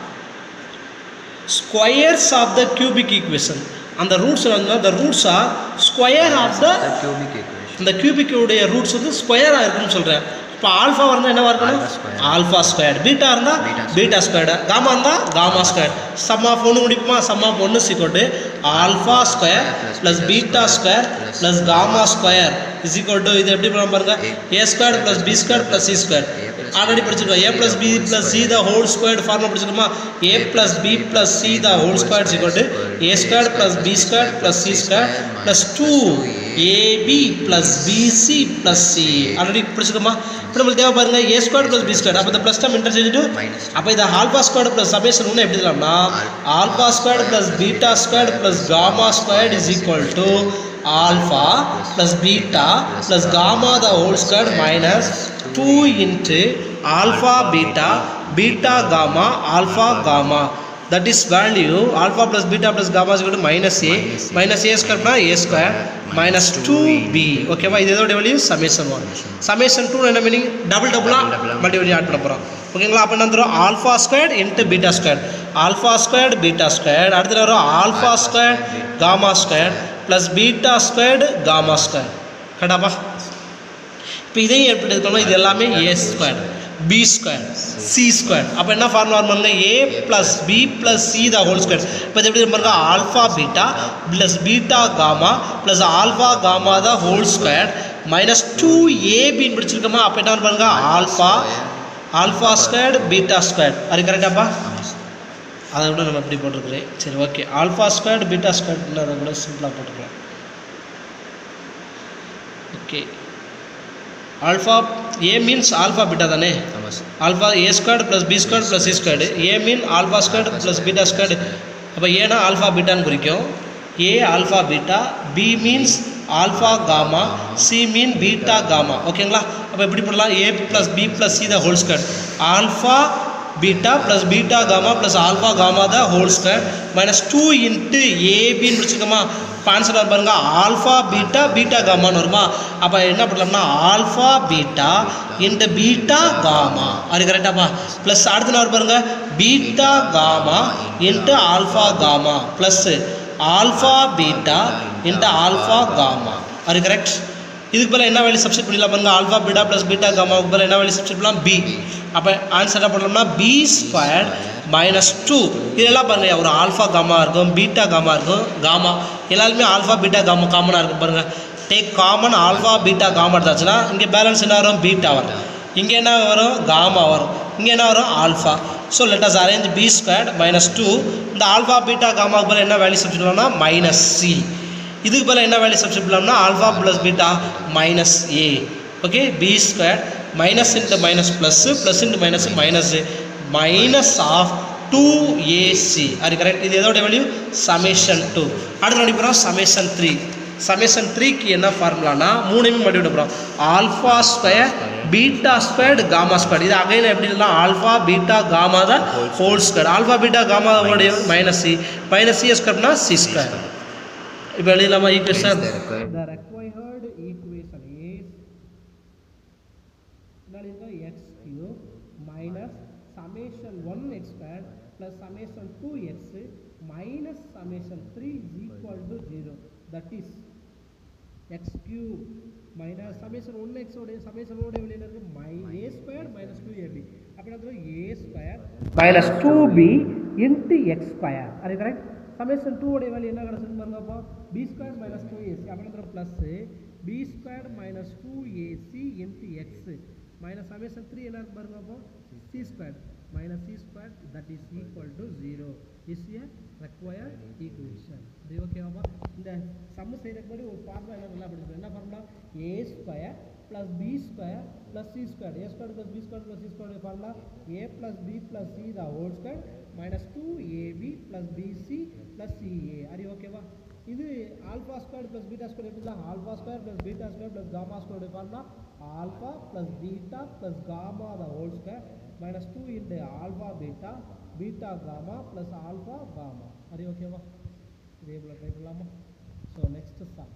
squares of the cubic equation அந்த ரூட்ஸ் வந்து the roots are square of the
The cubic equation.
இந்த கியூபிக்குடைய ரூட்ஸ் வந்து ஸ்கொயராக இருக்குன்னு சொல்கிறேன் இப்போ ஆல்ஃபா இருந்தால் என்னவா இருக்கணும்
Alpha square.
Alpha square beta இருந்தால்
Beta square.
Beta squared gamma இருந்தால் காமா ஸ்கொயர் சம் ஆஃப் ஒன்று முடிப்புமா சம் ஆஃப் ஒன்று சிக்கோட்டு alpha square
plus
plus
beta
beta
square
square
plus
plus gamma square is equal to இது எப்படி பண்ண பாருங்க
A
A square plus B square plus C square
A plus
already
B
படிச்சிருக்கோம் A
plus
plus
C
B
the whole
plus C
square.
The whole square formula படிச்சிருக்கோமா A plus B plus C the whole square சிக்கோல் to A square plus B square plus C square plus two AB plus BC plus C already படிச்சிருக்கோமா இப்போ நம்மளுக்கு தேவை பாருங்க A square plus B square அப்போ இந்த ப்ளஸ் டம் இன்டர்சேஞ்ச்
Minus.
அப்போ இது ஆல்பா ஸ்கொயர் ப்ளஸ் சமேஷன் ஒன்று எப்படி சொல்லலாம்னா alpha square plus beta square plus gamma square is equal to alpha plus beta plus gamma the whole square minus two into alpha beta beta gamma alpha gamma that is value alpha plus beta plus gamma is equal to minus A minus A ஸ்கொயர்னா A square minus two B ஓகேவா இது எதோட value summation one summation two என்ன மீனிங் டபுள் டபுளாக
Double double ஆ.
மல்டிபிள் ஆட் பண்ண போகிறோம் ஓகேங்களா அப்போ என்ன வந்துடும் alpha square into beta square alpha square beta square அடுத்து வரும் alpha square gamma square plus beta squared gamma square கரெக்டாப்பா இப்போ இதையும் எப்படி எடுக்கணும் இது எல்லாமே A square B square C square அப்போ என்ன ஃபார்முலா வருவாங்க A plus B plus C the whole square இப்போ இது எப்படி பாருங்க alpha beta plus beta gamma plus alpha gamma the whole square minus two ஏபின்னு பிடிச்சிருக்கோமா அப்போ என்ன வரும் பாருங்க alpha alpha squared beta squared அது கரெக்டாப்பா
ஆமாம் சார்
அதை விட நம்ம இப்படி போட்டிருக்கிறேன் சரி ஓகே ஆல்ஃபா ஸ்கொயர்டு பீட்டா ஸ்கொயர்டுன்னு அதை கூட சிம்பிளாக போட்டுக்கலாம் okay alpha A means alpha beta தானே
ஆமாம் sir
alpha A squared plus B squared plus C squared A mean alpha squared plus beta squared அப்போ ஏனா ஆல்ஃபா பீட்டான்னு குறிக்கும் A alpha beta B means alpha gamma C mean beta gamma ஓகேங்களா அப்போ எப்படி பண்ணலாம் A plus B plus C the whole square alpha beta plus beta gamma plus alpha gamma the whole square minus two into ஏபின்னு முடிச்சுக்கோமா இப்போ ஆன்சர் பாருங்க ஆல்ஃபா பீட்டா பீட்டா காமான்னு வருமா அப்போ என்ன பண்ணலாம்னா alpha beta into beta gamma அது கரெக்டாப்பா ப்ளஸ் அடுத்த நாள் பாருங்க beta gamma into alpha gamma plus alpha beta into alpha gamma அது கரெக்ட் இதுக்கு பதிலா என்ன வேல்யூ சப்ஸ்டிட் பண்ணிடலாம் பாருங்க ஆல்ஃபா பீட்டா ப்ளஸ் பீட்டா காமாவுக்கு பதிலா என்ன வேல்யூ சப்ஸ்டிட் பண்ணலாம் பி அப்போ ஆன்சர் என்ன பண்ணலாம்னா பி ஸ்கொயர் மைனஸ் டூ இதெல்லாம் பாருங்க ஒரு ஆல்ஃபா காமா இருக்கும் பீட்டா காமா இருக்கும் காமா எல்லாருமே ஆல்ஃபா பீட்டா காமா காமனாக இருக்கும் பாருங்க take common alpha beta gamma எடுத்தாச்சுன்னா இங்கே பேலன்ஸ் என்ன வரும் பீட்டா வரும் இங்கே என்ன வரும் காமா வரும் இங்கே என்ன வரும் alpha so let us arrange B squared minus two இந்த ஆல்ஃபா பீட்டா காமாவுக்கு பதிலா என்ன வேல்யூ சப்ஸ்டிட் பண்ணலாம்னா மைனஸ் சி இதுக்கு பதிலா என்ன வேல்யூ சப்ஸ்டிட் பண்ணலாம்னா alpha plus beta minus A okay B square minus into minus plus plus into minus minus minus of two AC அது கரெக்ட் இது எதோட வேல்யூ சமேஷன் டூ அடுத்து நடிக்கிறோம் சமேஷன் த்ரீ சமேஷன் த்ரீக்கு என்ன ஃபார்முலானா மூணையுமே மறுபடியும் விட போகிறோம் alpha square beta squared gamma square இது அகைன் எப்படி இல்லைனா ஆல்ஃபா பீட்டா காமா தான் whole square alpha beta gamma உடைய மைனஸ் சி மைனஸ் சி ஸ்கொயர்னா சி ஸ்கொயர் இப்போ எழுதலாமா equation
the required
The required equation is என்ன இருக்கும் x cube minus summation 1 x squared plus summation 2 x minus summation 3 is equal to 0 that is x cube minus summation 1 x உடைய summation உடைய வெளியில இருக்கு mi- a squared minus 2ab அப்ப என்ன வரும் a squared minus 2b into x squared அது கரெக்ட் சமேஷன் 2 உடைய வேல்யூ என்ன கிடைச்சிருக்கு பாருங்க அப்போ b squared minus 2ac அப்ப என்ன வரும் plus b squared minus 2ac into x minus summation 3 என்ன இருக்கு பாருங்க அப்போ c squared minus c squared that is equal to 0 is a required equation அது ஓகேவாப்பா இந்த சம்மு செய்யறதுக்கு முன்னாடி ஒரு ஃபார்முலா என்ன நல்லா படிச்சுக்கணும் என்ன formula a square plus B square plus C square A square plus B square plus C square formula A plus B plus C the whole square minus two AB plus BC plus CA அது ஓகேவா இது alpha square plus beta square எப்படி தான் alpha square plus beta square plus gamma square formula alpha plus beta plus gamma the whole square minus two into alpha beta beta gamma plus alpha gamma அது ஓகேவா இதே போல் ட்ரை பண்ணலாமா so next sum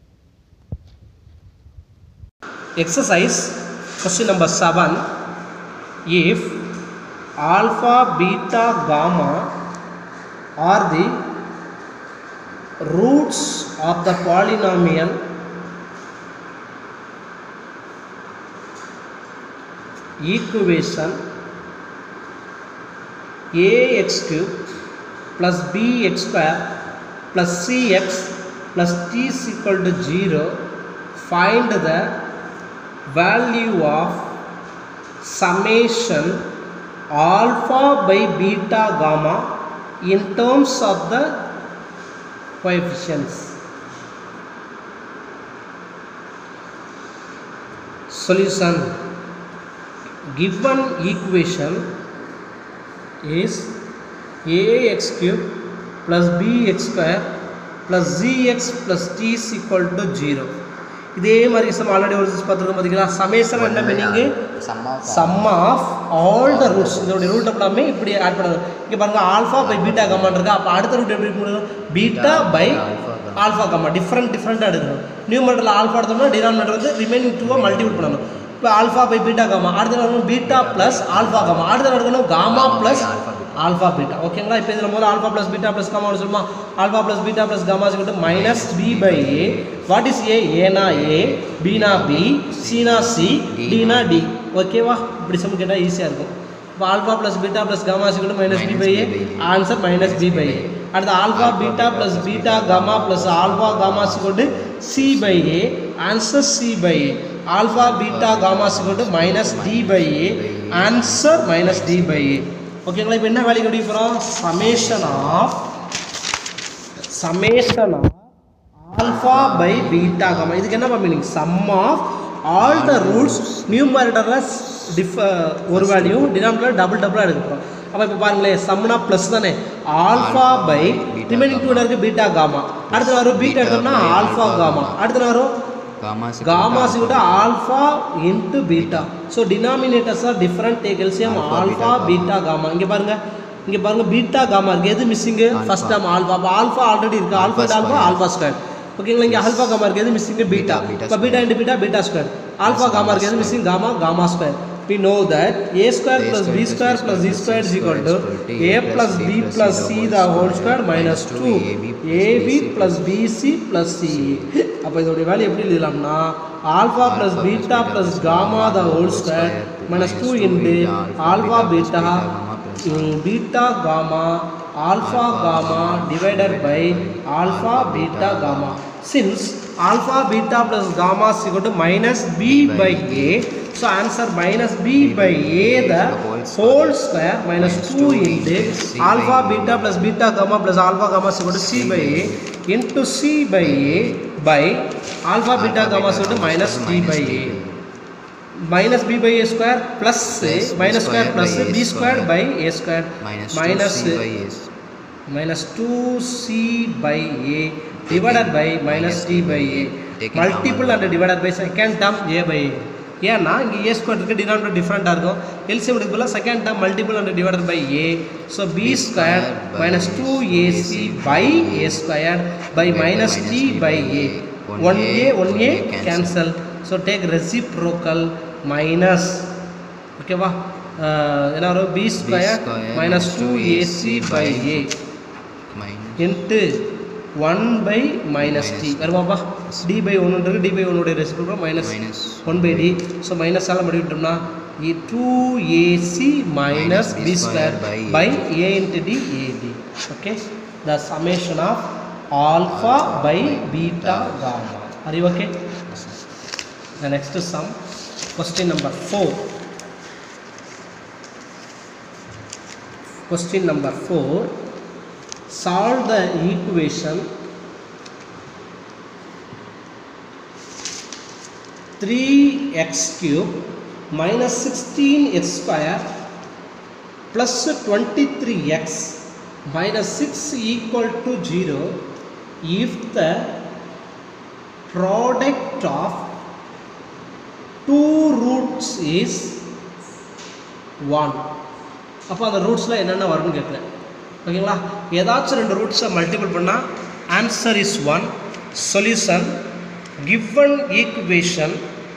exercise question number 7 if alpha beta gamma are the roots of the polynomial equation ax cube plus bx square plus cx plus t is equal to 0 find the value of summation alpha by beta gamma in terms of the coefficients solution given equation is ax cube plus bx square plus zx plus t is equal to 0 இதே மாதிரி சம் ஆல்ரெடி ஒரு பார்த்துருக்கோம் பார்த்தீங்களா சமேசன் என்ன meaning
sum of
sum of all the roots இதோடைய ரூட் எல்லாமே இப்படி ஆட் பண்ணுது இங்கே பாருங்க ஆல்ஃபா பை பீட்டா கமான் இருக்கா அப்போ அடுத்த ரூட் எப்படி முடியும் beta by
alpha gamma.
Alpha gamma different டிஃப்ரெண்ட்டாக எடுக்கணும் நியூமரேட்டரில் ஆல்ஃபா எடுத்தோம்னா டினாமினேட்டர் வந்து ரிமைனிங் டூவை மல்டிபிள் பண்ணணும் இப்போ ஆல்ஃபா பை பீட்டா காமா அடுத்த நடக்கணும் பீட்டா ப்ளஸ் ஆல்ஃபா காமா அடுத்த நடக்கணும் gamma plus
alpha beta.
Alpha beta ஓகேங்களா இப்போ இதில் முதல்ல alpha plus beta plus gamma சொல்லுமா alpha plus beta plus gamma சொல்லிட்டு minus B by A what is A ஏனா ஏ பீனா பி சீனா சி டினா டி ஓகேவா இப்படி சம் கேட்டால் ஈஸியாக இருக்கும் இப்போ alpha plus beta plus gamma சொல்லிட்டு minus B by A answer minus B by ஏ அடுத்து alpha beta plus beta gamma plus alpha gamma is equal to c by A answer c by a alpha beta gamma is equal to minus D by A answer minus D by a ஓகேங்களா இப்போ என்ன வேல்யூ கண்டுபிடிக்க போகிறோம் summation of summation of alpha by beta gamma இதுக்கு என்ன meaning sum of all the roots நியூமரேட்டரில் டிஃப ஒரு வேல்யூ டினாமினேட்டர் டபுள் டபுளாக எடுக்க போகிறோம் அப்போ இப்போ பாருங்களேன் சம்னா ப்ளஸ் தானே ஆல்ஃபா பை ரிமைனிங் டூ இருக்குது பீட்டா காமா அடுத்து வரும் பீட்டா எடுத்தோம்னா ஆல்ஃபா காமா அடுத்து வரும்
Gamma is
gamma is equal to alpha into beta so denominators are different take LCM alpha beta gamma இங்க பாருங்க இங்க பாருங்க பீட்டா காமா இருக்கு எது மிஸ்ஸிங் ஃபர்ஸ்ட் டேர்ம் ஆல்பா அப்ப ஆல்பா ஆல்ரெடி இருக்கு alpha
Alpha
alpha
square.
Alpha square ஓகேங்களா இங்க ஆல்பா காமா இருக்கு எது மிஸ்ஸிங் பீட்டா
Beta, beta
இப்ப beta into beta beta square alpha gamma இருக்கு எது missing gamma gamma square we know that a square
A
plus b
square
square plus c square is equal to a plus b plus c the whole square minus 2 ab plus bc plus ce அப்போ இதோடைய வேல்யூ எப்படி எழுதலாம்னா alpha plus beta plus gamma the whole square minus two into alpha beta beta gamma alpha gamma divided by alpha beta gamma since alpha beta plus gamma is equal to minus b by a so answer minus b by a the whole square minus 2 into alpha beta plus beta gamma plus alpha gamma is equal to c by a into c by a by alpha beta gamma is equal to minus d by a minus b by a square plus a minus square plus a b square by a square
minus
minus
2c by s
minus 2c by a divided by minus d by a
Taking
multiple and divided by second term a by a ஏன்னா இங்கே ஏ ஸ்கொயர் இருக்குது டினாமினேட்டர் டிஃப்ரெண்ட்டாக இருக்கும் எல்சிஎம் எடுக்கல second term multiple and divided by a so b square minus two AC by a square by minus D by a one a one a cancel so take reciprocal minus ஓகேவா என்ன வரும் b square
square
minus
minus
two
2AC
AC by a
minus
into one by minus d வருமாப்பா டி பை ஒன்றுன்றது டி பை ஒன்னுடைய reciprocal minus
minus
one by d so மைனஸால் முடிவிட்டோம்னா two AC minus b square by a into d AD okay the summation of alpha by beta gamma are you okay the next sum question number 4 question number 4 solve the equation 3x cube minus 16x square plus 23x minus 6 equal to 0 if the product of two roots is 1 அப்போ அந்த ரூட்ஸில் என்னென்ன வரும்னு கேட்குறேன் ஓகேங்களா ஏதாச்சும் ரெண்டு ரூட்ஸை மல்டிபிள் பண்ணால் answer is one solution given equation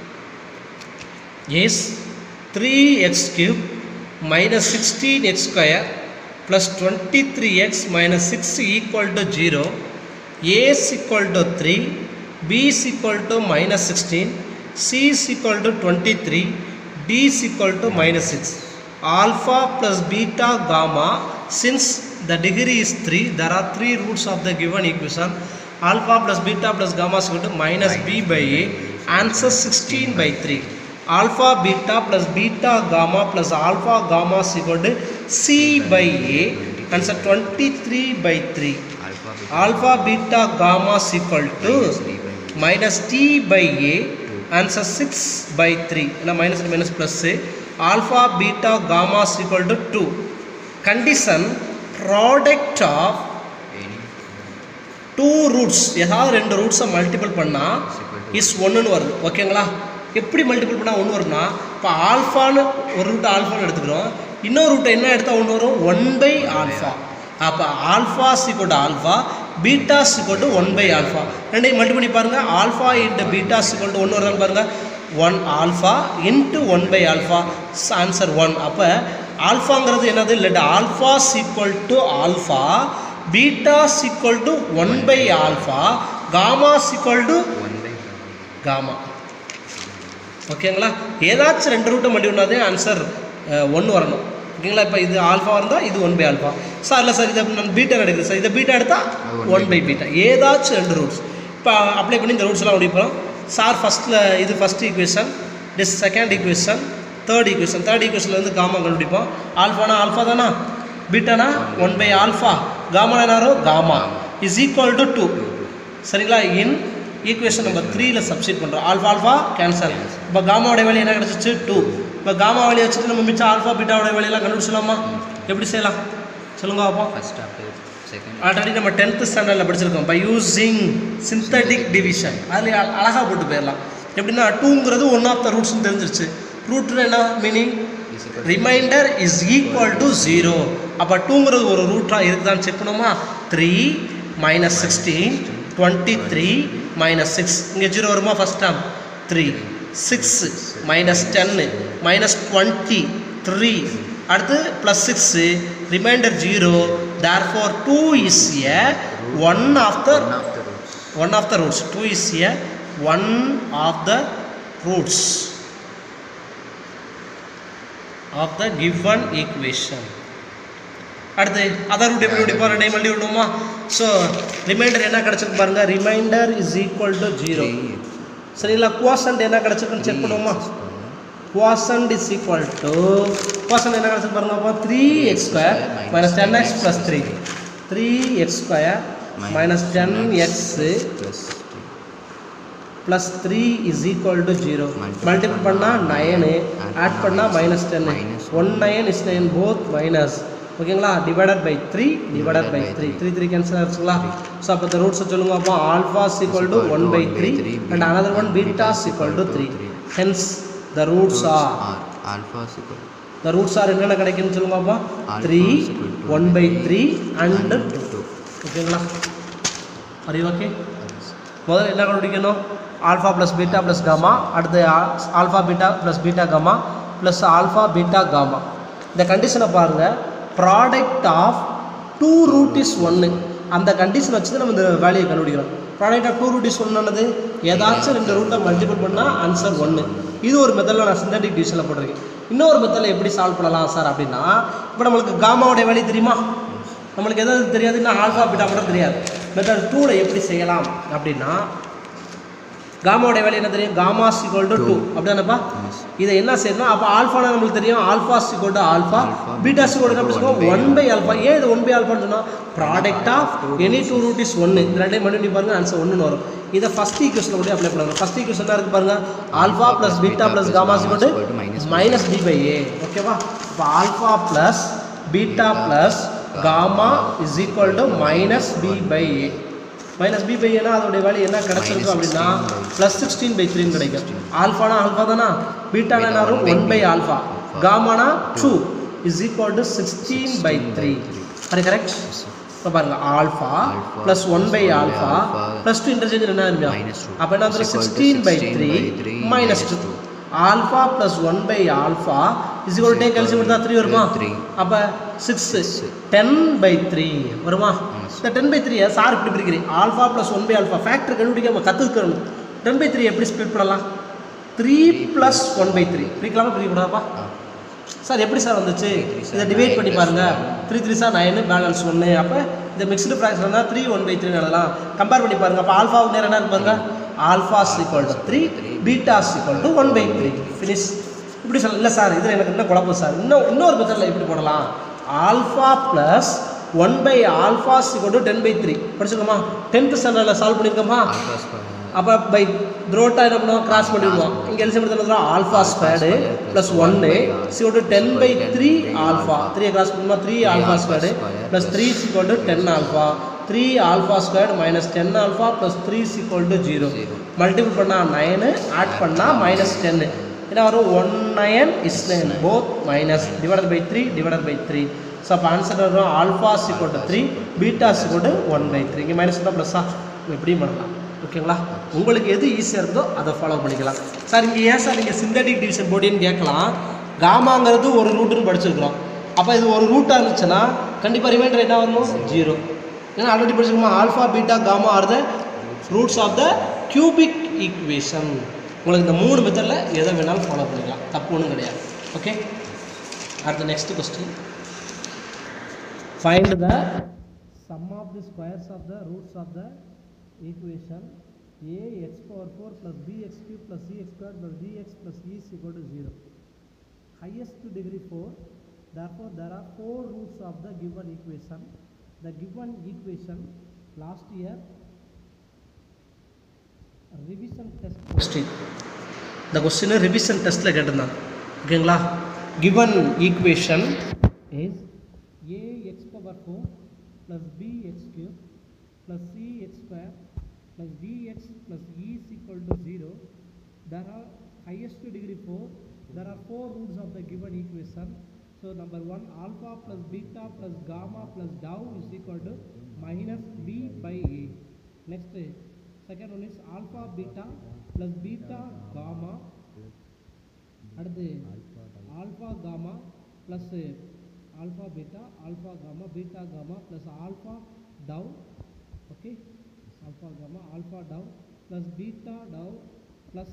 is three x cube minus sixteen x square plus twenty three x minus six equal to zero a is equal to 3 b is equal to minus 16 c is equal to 23 d is equal to minus 6 alpha plus beta gamma since the degree is 3 there are three roots of the given equation alpha plus beta plus gamma is equal to minus b by a answer 16 by 3 alpha beta plus beta gamma plus alpha gamma is equal to c by a answer 23 by 3
alpha beta
alpha beta gamma is equal to
minus d by a
minus t by a answer 6 by 3 na minus and minus plus say alpha beta gamma is equal to 2 condition product of
any
two roots ஏதாவது ரெண்டு ரூட்ஸை மல்டிபிள் பண்ணால்
is equal to
இஸ் ஒன்றுன்னு வருது ஓகேங்களா எப்படி மல்டிபிள் பண்ணால் ஒன்று வரும்னா இப்போ ஆல்ஃபான்னு ஒரு ரூட் ஆல்ஃபான்னு எடுத்துக்கிறோம் இன்னொரு ரூட்டை என்ன எடுத்தால் ஒன்று வரும் ஒன் பை ஆல்ஃபா அப்போ alpha is equal to alpha beta is equal to one by alpha ரெண்டையும் மல்டி பண்ணி பாருங்கள் ஆல்ஃபா இன்ட்டு பீட்டா சிக்கோட்டு ஒன்று வருதான்னு பாருங்கள் one alpha into one by alpha answer one அப்போ ஆல்ஃபாங்கிறது என்னது இல்லை alpha is equal to alpha beta is equal to one by alpha gamma is equal to
one by gamma.
Gamma ஓகேங்களா ஏதாச்சும் ரெண்டு ரூட்டை மட்டும் பண்ணாதே ஆன்சர் ஒன்று வரணும் ஓகேங்களா இப்போ இது ஆல்ஃபா இருந்தால் இது ஒன் பை ஆல்ஃபா சார் இல்லை சார் இதை நான் பீட்டா எடுக்குது சார் இதை பீட்டா எடுத்தால்
அது
ஒன் பை பீட்டா ஏதாச்சும் ரெண்டு ரூட்ஸ் இப்போ அப்ளை பண்ணி இந்த ரூட்ஸ்லாம் முடிப்போம் சார் ஃபஸ்ட்டில் இது first equation this second equation third equation third ஈக்குவேஷனில் வந்து காமா கண்டுபிடிப்போம் ஆல்ஃபானா ஆல்ஃபா தானா பீட்டானா ஒன் பை ஆல்ஃபா காமா என்னாரோ gamma is equal to two சரிங்களா இன் ஈக்குவேஷன் நம்பர் த்ரீல சப்ஸ்டிட் பண்ணுறோம் ஆல்ஃபா ஆல்ஃபா கேன்சல் இப்போ காமாவோட வேல்யூ என்ன கிடச்சிச்சு டூ இப்போ காமா வேல்யூ வச்சுட்டு நம்ம மிச்சம் ஆல்ஃபா பீட்டாவோட வேலையெல்லாம் கண்டுபிடிச்சலாமா எப்படி செய்யலாம் சொல்லுங்க பார்ப்போம்
ஃபர்ஸ்ட் ஆஃப்டர் செகண்ட்
ஆல்ரெடி நம்ம டென்த்து ஸ்டாண்டர்டில் படிச்சிருக்கோம் பை யூஸிங் சிந்தட்டிக் டிவிஷன் அதில் அழகாக போட்டு போயிடலாம் எப்படின்னா டூங்கிறது ஒன் ஆஃப் த ரூட்ஸ்னு தெரிஞ்சிருச்சு ரூட்னு என்ன meaning remainder is equal to zero அப்போ டூங்கிறது ஒரு ரூட்டாக இருக்குதான்னு செக் பண்ணுமா three minus sixteen twenty three minus six இங்கே ஜீரோ வருமா first term three six minus டென்னு மைனஸ் டுவெண்ட்டி த்ரீ அடுத்து plus six remainder zero therefore two is a one of the
one of the roots
one of the roots 2 is a one of the roots of the given equation அடுத்து அதர் ரூட் எப்படி பிடிப்போம் ரெண்டையும் மல்டி விடுவோமா ஸோ ரிமைண்டர் என்ன கிடச்சிருக்கு பாருங்க remainder is equal to zero சரிங்களா குவாசன்ட் என்ன கிடச்சிருக்குன்னு செக் பண்ணுவோமா quotient is equal to quotient என்ன கிடச்சிருக்கு பாருங்க அப்போ three x square minus ten x plus three three x square minus ten x
plus
plus three is equal to zero
Multiply
multiple பண்ணால்
பண்ணா
நயனு
add
ஆட்
பண்ணா
பண்ணால் மைனஸ் டென்னு
minus
one nine is nine both minus ஓகேங்களா divided by three divided by three three three cancel ஆச்சுங்களா ஸோ அப்போ இந்த ரூட்ஸை சொல்லுங்க அப்போ alpha equal to one by three and another one beta equal to three hence the roots are
are alpha is equal
the roots are என்னென்ன கிடைக்குன்னு சொல்லுங்க அப்போ
Alpha
three
is equal to
one by three and
and
two
two
ஓகேங்களா அறிவு ஓகே முதல்ல என்ன கண்டுபிடிக்கணும் alpha plus beta plus gamma அடுத்து alpha beta plus beta gamma plus alpha beta gamma இந்த கண்டிஷனை பாருங்கள் product of two root is ஒன்று அந்த கண்டிஷன் வச்சு தான் நம்ம இந்த வேல்யூயை கண்டுபிடிக்கிறோம் product of two root is ஒன்றானது ஏதாச்சும் ரெண்டு ரூட்டை மல்டிபிள் பண்ணால் ஆன்சர் ஒன்று இது ஒரு மெத்தடில் நான் சிந்தட்டிக் டிவிஷனில் போட்டிருக்கேன் இன்னொரு மெத்தடில் எப்படி சால்வ் பண்ணலாம் சார் அப்படின்னா இப்போ நம்மளுக்கு காமாவுடைய வேல்யூ தெரியுமா நம்மளுக்கு எதாவது தெரியாது இன்னும் ஆல்ஃபா பீட்டா மட்டும் தெரியாது மெத்தட் டூவில் எப்படி செய்யலாம் அப்படின்னா காமாவோட வேலை என்ன தெரியும் காமா சிக்வல் டு டூ அப்படிதானப்பா இதை என்ன செய்யணும் அப்போ ஆல்ஃபானா நம்மளுக்கு தெரியும் alpha is equal to alpha
Alpha,
beta is equal என்ன பேசுவோம் ஒன் பை ஆல்ஃபா ஏன் இது ஒன் பை ஆல்ஃபான்னு சொன்னால் product of any two root is ஒன்று இந்த ரெண்டையும் மறுபடியும் பாருங்க ஆன்சர் ஒன்று வரும் இதை ஃபஸ்ட் ஈக்குவேஷன் கூட அப்ளை பண்ணுங்க ஃபஸ்ட் ஈக்குவேஷன் என்ன இருக்கு பாருங்க alpha plus beta plus gamma is equal to minus B by a ஓகேவா இப்போ alpha plus beta plus gamma is equal to minus B by A minus B by ஏனா அதோடைய வேல்யூ என்ன கிடச்சிருக்கும் அப்படின்னா ப்ளஸ் சிக்ஸ்டீன் பை த்ரீன்னு கிடைக்கும் ஆல்ஃபானா ஆல்ஃபா தானா பீட்டானா என்ன வரும் ஒன் பை ஆல்ஃபா காமானா two is equal to sixteen by three அது கரெக்ட் இப்போ பாருங்க alpha
Alpha
plus one by
plus one by
alpha
alpha
plus two interchange என்ன இருமியா
Minus two.
அப்போ என்ன வந்து
Is equal to
sixteen by
16
three
by three
minus
minus
two
two.
Alpha plus one by alpha is equal take கழிச்சு கொடுத்தா த்ரீ வருமா
Three.
அப்போ சிக்ஸ் டென் பை த்ரீ வருமா
ஆமா sir.
இந்த டென் பை த்ரீயை சார் இப்படி பிரிக்கிறேன் alpha plus one by alpha factor கண்டுபிடிக்காம கற்றுக்கணும் டென் பை த்ரீ எப்படி ஸ்ப்ளிட் பண்ணலாம் three plus one by three பிரிக்கலாமா பிரிக்கக்கூடாதா சார் எப்படி சார் வந்துச்சு
three sir,
இதை டிவைட்
nine
பண்ணி
plus
பாருங்க
one.
Three three sir nine balance ஒன்று அப்போ இந்த மிக்ஸ்டு ஃப்ராக்ஷன் இருந்தால் த்ரீ ஒன் பை த்ரீ எழுதலாம் கம்பேர் பண்ணி பாருங்க அப்போ ஆல்ஃபாவுக்கு நேரம் என்ன இருக்கு பாருங்க alpha equal to three beta equal to one by three finish இப்படி சொல்ல இல்லை சார் இதில் எனக்கு இன்னும் குழப்பம் சார் இன்னும் இன்னொரு மெத்தடில் எப்படி போடலாம் alpha plus one by alpha equal to ten by three படிச்சுக்கோமா டென்த் ஸ்டாண்டர்டில் சால்வ் பண்ணியிருக்கோமா
ஆல்ஃபா ஸ்கொயர்
அப்போ பை த்ரோட்டா என்ன பண்ணுவோம் கிராஸ் பண்ணிடுவோம் இங்கே எல்சியம் எடுத்து ஆல்ஃபா ஸ்கொயர்டு ப்ளஸ் ஒன்று is equal to ten by three alpha three cross பண்ணுவோம் three alpha squared plus three is equal to ten alpha three alpha squared minus ten alpha plus three is equal to zero multiple பண்ணால் நைனு ஆட் பண்ணால் மைனஸ் டென்னு என்ன வரும் one nine is nine both minus divided by three divided by three so அப்போ ஆன்சர் வரும் alpha is equal to three beta is equal to one by three இங்கே மைனஸ் தான் ப்ளஸ்ஸா எப்படியும் பண்ணலாம் ஓகேங்களா உங்களுக்கு எது ஈஸியாக இருந்தோ அதை ஃபாலோ பண்ணிக்கலாம் சார் இங்கே ஏன் சார் நீங்கள் சிந்தட்டிக் டிவிஷன் போட்டின்னு கேட்கலாம் காமாங்கிறது ஒரு ரூட்டுன்னு படிச்சிருக்கிறோம் அப்போ இது ஒரு ரூட்டாக இருந்துச்சுன்னா கண்டிப்பாக ரிமைண்டர் என்ன வரணும் ஜீரோ ஏன்னா ஆல்ரெடி படிச்சிருக்கோமா alpha beta gamma are the roots of the cubic equation உங்களுக்கு இந்த மூணு மெத்தடில் எதை வேணாலும் ஃபாலோ பண்ணிக்கலாம் தப்பு ஒன்றும் கிடையாது ஓகே அடுத்த next question find the sum of the squares of the roots of the equation a x power 4 plus b x cube plus c x squared plus d x plus e is equal to 0 highest degree 4 therefore there are four roots of the given equation the given equation last year revision test question இந்த கொஸ்டின் ரிவிஷன் டெஸ்ட்டில் கேட்டிருந்தாங்க ஓகேங்களா given equation is a x power four plus b x cube plus c x square plus d x plus e is equal to zero there are highest degree 4 there are four roots of the given equation so number one alpha plus beta plus gamma plus tau is equal to minus b by a next second one is alpha beta plus beta gamma அடுத்து alpha gamma plus alpha beta alpha gamma beta gamma plus alpha tau okay alpha gamma alpha tau plus beta tau plus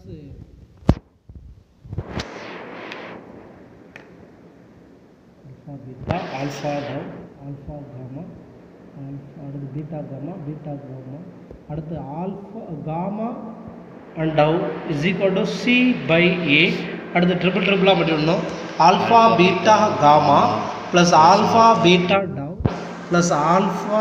alpha beta alpha tau alpha gamma alpha அடுத்து பீட்டா காமா பீட்டா காமா அடுத்து alpha gamma and tau is equal to c by ஏ அடுத்து ட்ரிபிள் ட்ரிபிளாக பண்ணிடணும் alpha beta gamma plus alpha beta tau plus alpha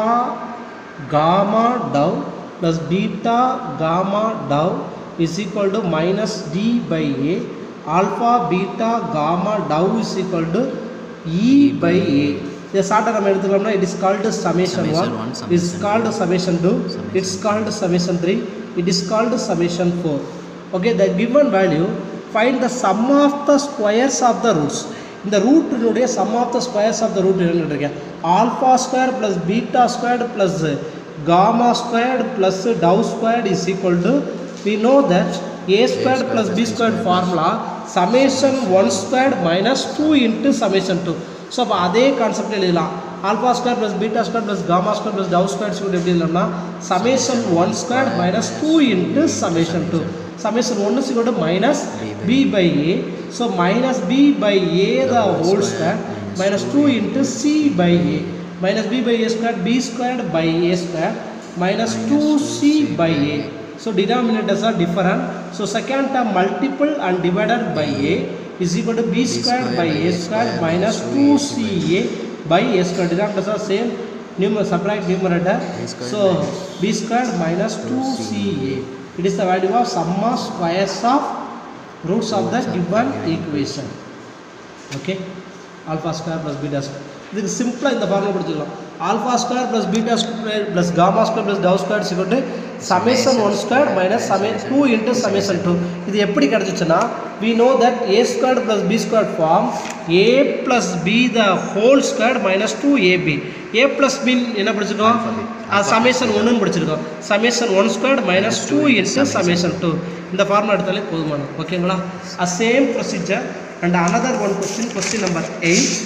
gamma tau plus beta gamma tau is equal to minus D by a alpha beta gamma tau is equal to e by a இதை ஷார்ட்டாக நம்ம எடுத்துக்கலாம்னா it is called summation
Summation
one
one,
it's
summation
called summation two
Summation.
It's called summation three it is called summation 4 okay the given value find the sum of the squares of the roots இந்த ரூட்டினுடைய sum of the squares of the root என்னன்னு இருக்கேன் alpha square plus beta squared plus gamma squared plus tau squared is equal to we know that a squared plus B squared formula summation one squared minus two into summation two so அப்போ அதே கான்செப்ட் எழுதலாம் alpha square plus beta square plus gamma square plus tau square square எப்படி எழுதலாம்னா summation one square minus two into summation two summation ஒன்று சிக்கோடு minus B by a so minus B by a the whole square minus two into c by A minus B by a square B square by a square minus two c by a So denominators are different. So second term multiple and divided by a is equal to b squared by a squared minus 2ca by a squared. Denominators are same. Numerator subtract numerator.
A squared
So b squared minus 2ca. It is the value of sum of squares of roots of the given equation. Okay. Alpha square plus beta square. இதுக்கு சிம்பிளாக இந்த ஃபார்முலா படிச்சுக்கலாம் alpha square plus beta square plus gamma square plus tau square சிக்கோட்டு சமேஷன் ஒன் ஸ்கொயர் மைனஸ் சமே டூ இன்ட்டு சமேஷன் டூ இது எப்படி கிடச்சிச்சுன்னா we know that a square plus B square form a plus b the whole square minus two a b a plus பின் என்ன படிச்சிருக்கோம் சமேஷன் ஒன்றுன்னு படிச்சிருக்கோம் summation one square minus two into summation two இந்த ஃபார்முலா எடுத்தாலே போதுமானது ஓகேங்களா அ same procedure and another one question question number eight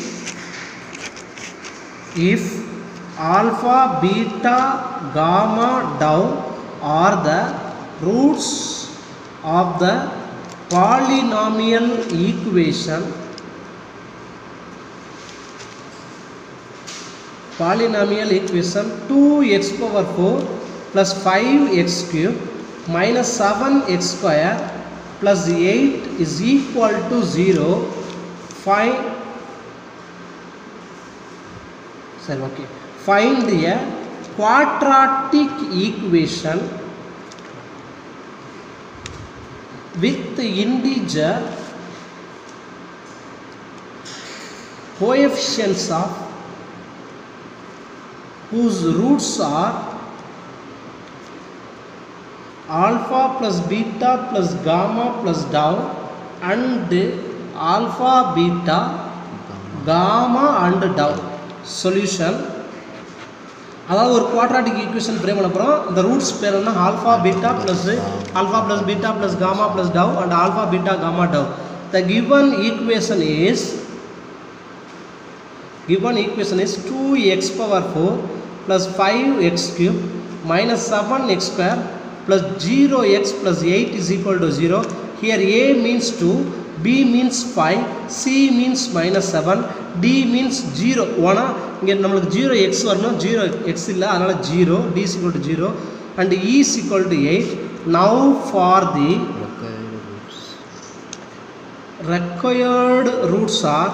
if alpha beta gamma tau are the roots of the polynomial equation polynomial equation 2x power 4 plus 5x cube minus 7x square plus 8 is equal to 0 find சரி okay find a quadratic equation with integer coefficients of whose roots are alpha plus beta plus gamma plus tau and alpha beta gamma and tau solution அதாவது ஒரு குவாட்ராட்டிக் ஈக்குவேஷன் ஃப்ரேம் பண்ண போகிறோம் இந்த ரூட்ஸ் பேர் என்ன alpha beta plus alpha plus beta plus gamma plus tau and alpha beta gamma tau the given equation is given equation is 2x power 4 plus 5x cube minus 7x square plus 0x plus 8 is equal to 0 here a means 2 b means five c means minus seven d means zero ஓனா இங்கே நம்மளுக்கு ஜீரோ எக்ஸ் வரணும் ஜீரோ எக்ஸ் இல்லை அதனால் zero d equal to zero and e equal to eight now for the
required roots
required roots are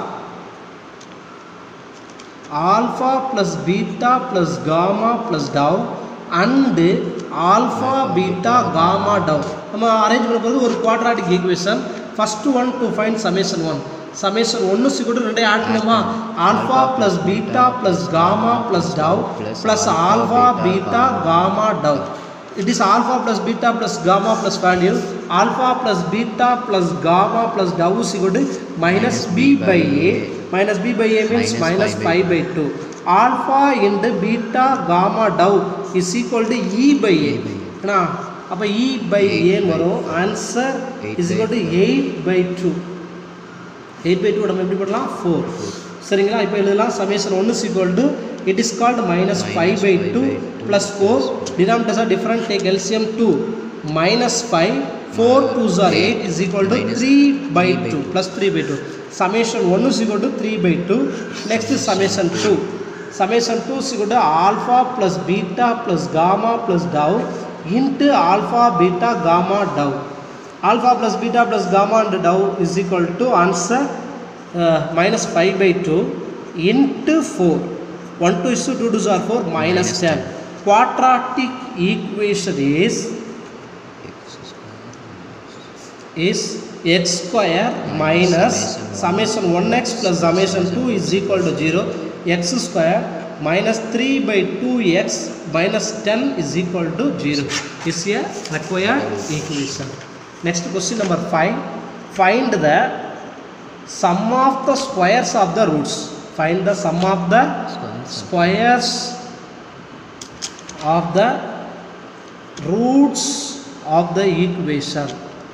alpha plus beta plus gamma plus tau and alpha beta gamma tau நம்ம அரேஞ்ச் பண்ண போகிறது ஒரு quadratic equation first one to find summation one summation ஒன்று சிக்கூட ரெண்டே ஆட் பண்ணுமா alpha plus beta plus gamma plus tau plus alpha beta gamma tau it is alpha plus beta plus gamma plus value alpha plus beta plus gamma plus tau is equal to minus b by a minus b by a means
Minus
minus
pi
5 by 2 alpha into beta gamma tau is equal to e by a ஏன்னா அப்போ e by a வரும் answer
Eight
is
by
equal to 8 by 2 8 by 2 நம்ம எப்படி பண்ணலாம் 4 சரிங்களா இப்போ எழுதலாம் சமேஷன் ஒன்று sequel to it is called minus five by two plus four denominators are different take LCM two minus five four two are eight is equal to
Minus
three by
three by
two
two.
Plus three by two summation ஒன்று sequel to three by two next summation two summation two equal to alpha plus beta plus gamma plus tau into alpha beta gamma tau alpha plus beta plus gamma and tau is equal to answer uh, minus 5 by 2 into 4 1 2 is to 2 2 are 4 minus
Minus
10 quadratic equation is
x square
is x square minus summation 1x plus summation 2 is equal to 0 x square minus 3 by 2x minus 10 is equal to 0 is a required equation next question number 5 find the sum of the squares of the roots find the sum of the
square
squares of the roots of the equation